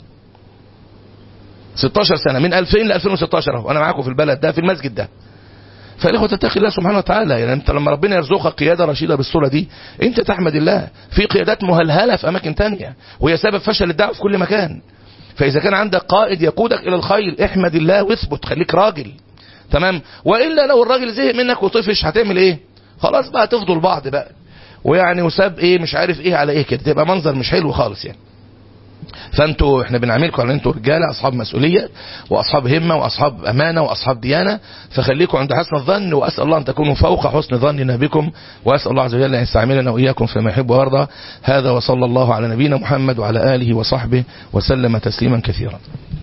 16 سنه من 2000 ل 2016 اهو انا معاكم في البلد ده في المسجد ده فالاخوه تتقي الله سبحانه وتعالى يعني انت لما ربنا يرزقك قياده رشيده بالصوره دي انت تحمد الله في قيادات مهلهله في اماكن تانية وهي سبب فشل الدعوه في كل مكان فاذا كان عندك قائد يقودك الى الخير احمد الله واثبت خليك راجل تمام والا لو الراجل زهق منك وطفش هتعمل ايه خلاص بقى تفضل بعض بقى ويعني وساب ايه مش عارف ايه على ايه كده تبقى منظر مش حلو خالص يعني فانتوا احنا بنعاملكم على انتوا رجاله اصحاب مسؤوليه واصحاب همه واصحاب امانه واصحاب ديانه فخليكم عند حسن الظن واسال الله ان تكونوا فوق حسن ظننا بكم واسال الله عز وجل ان يستعملنا واياكم فيما يحب ويرضى هذا وصلى الله على نبينا محمد وعلى اله وصحبه وسلم تسليما كثيرا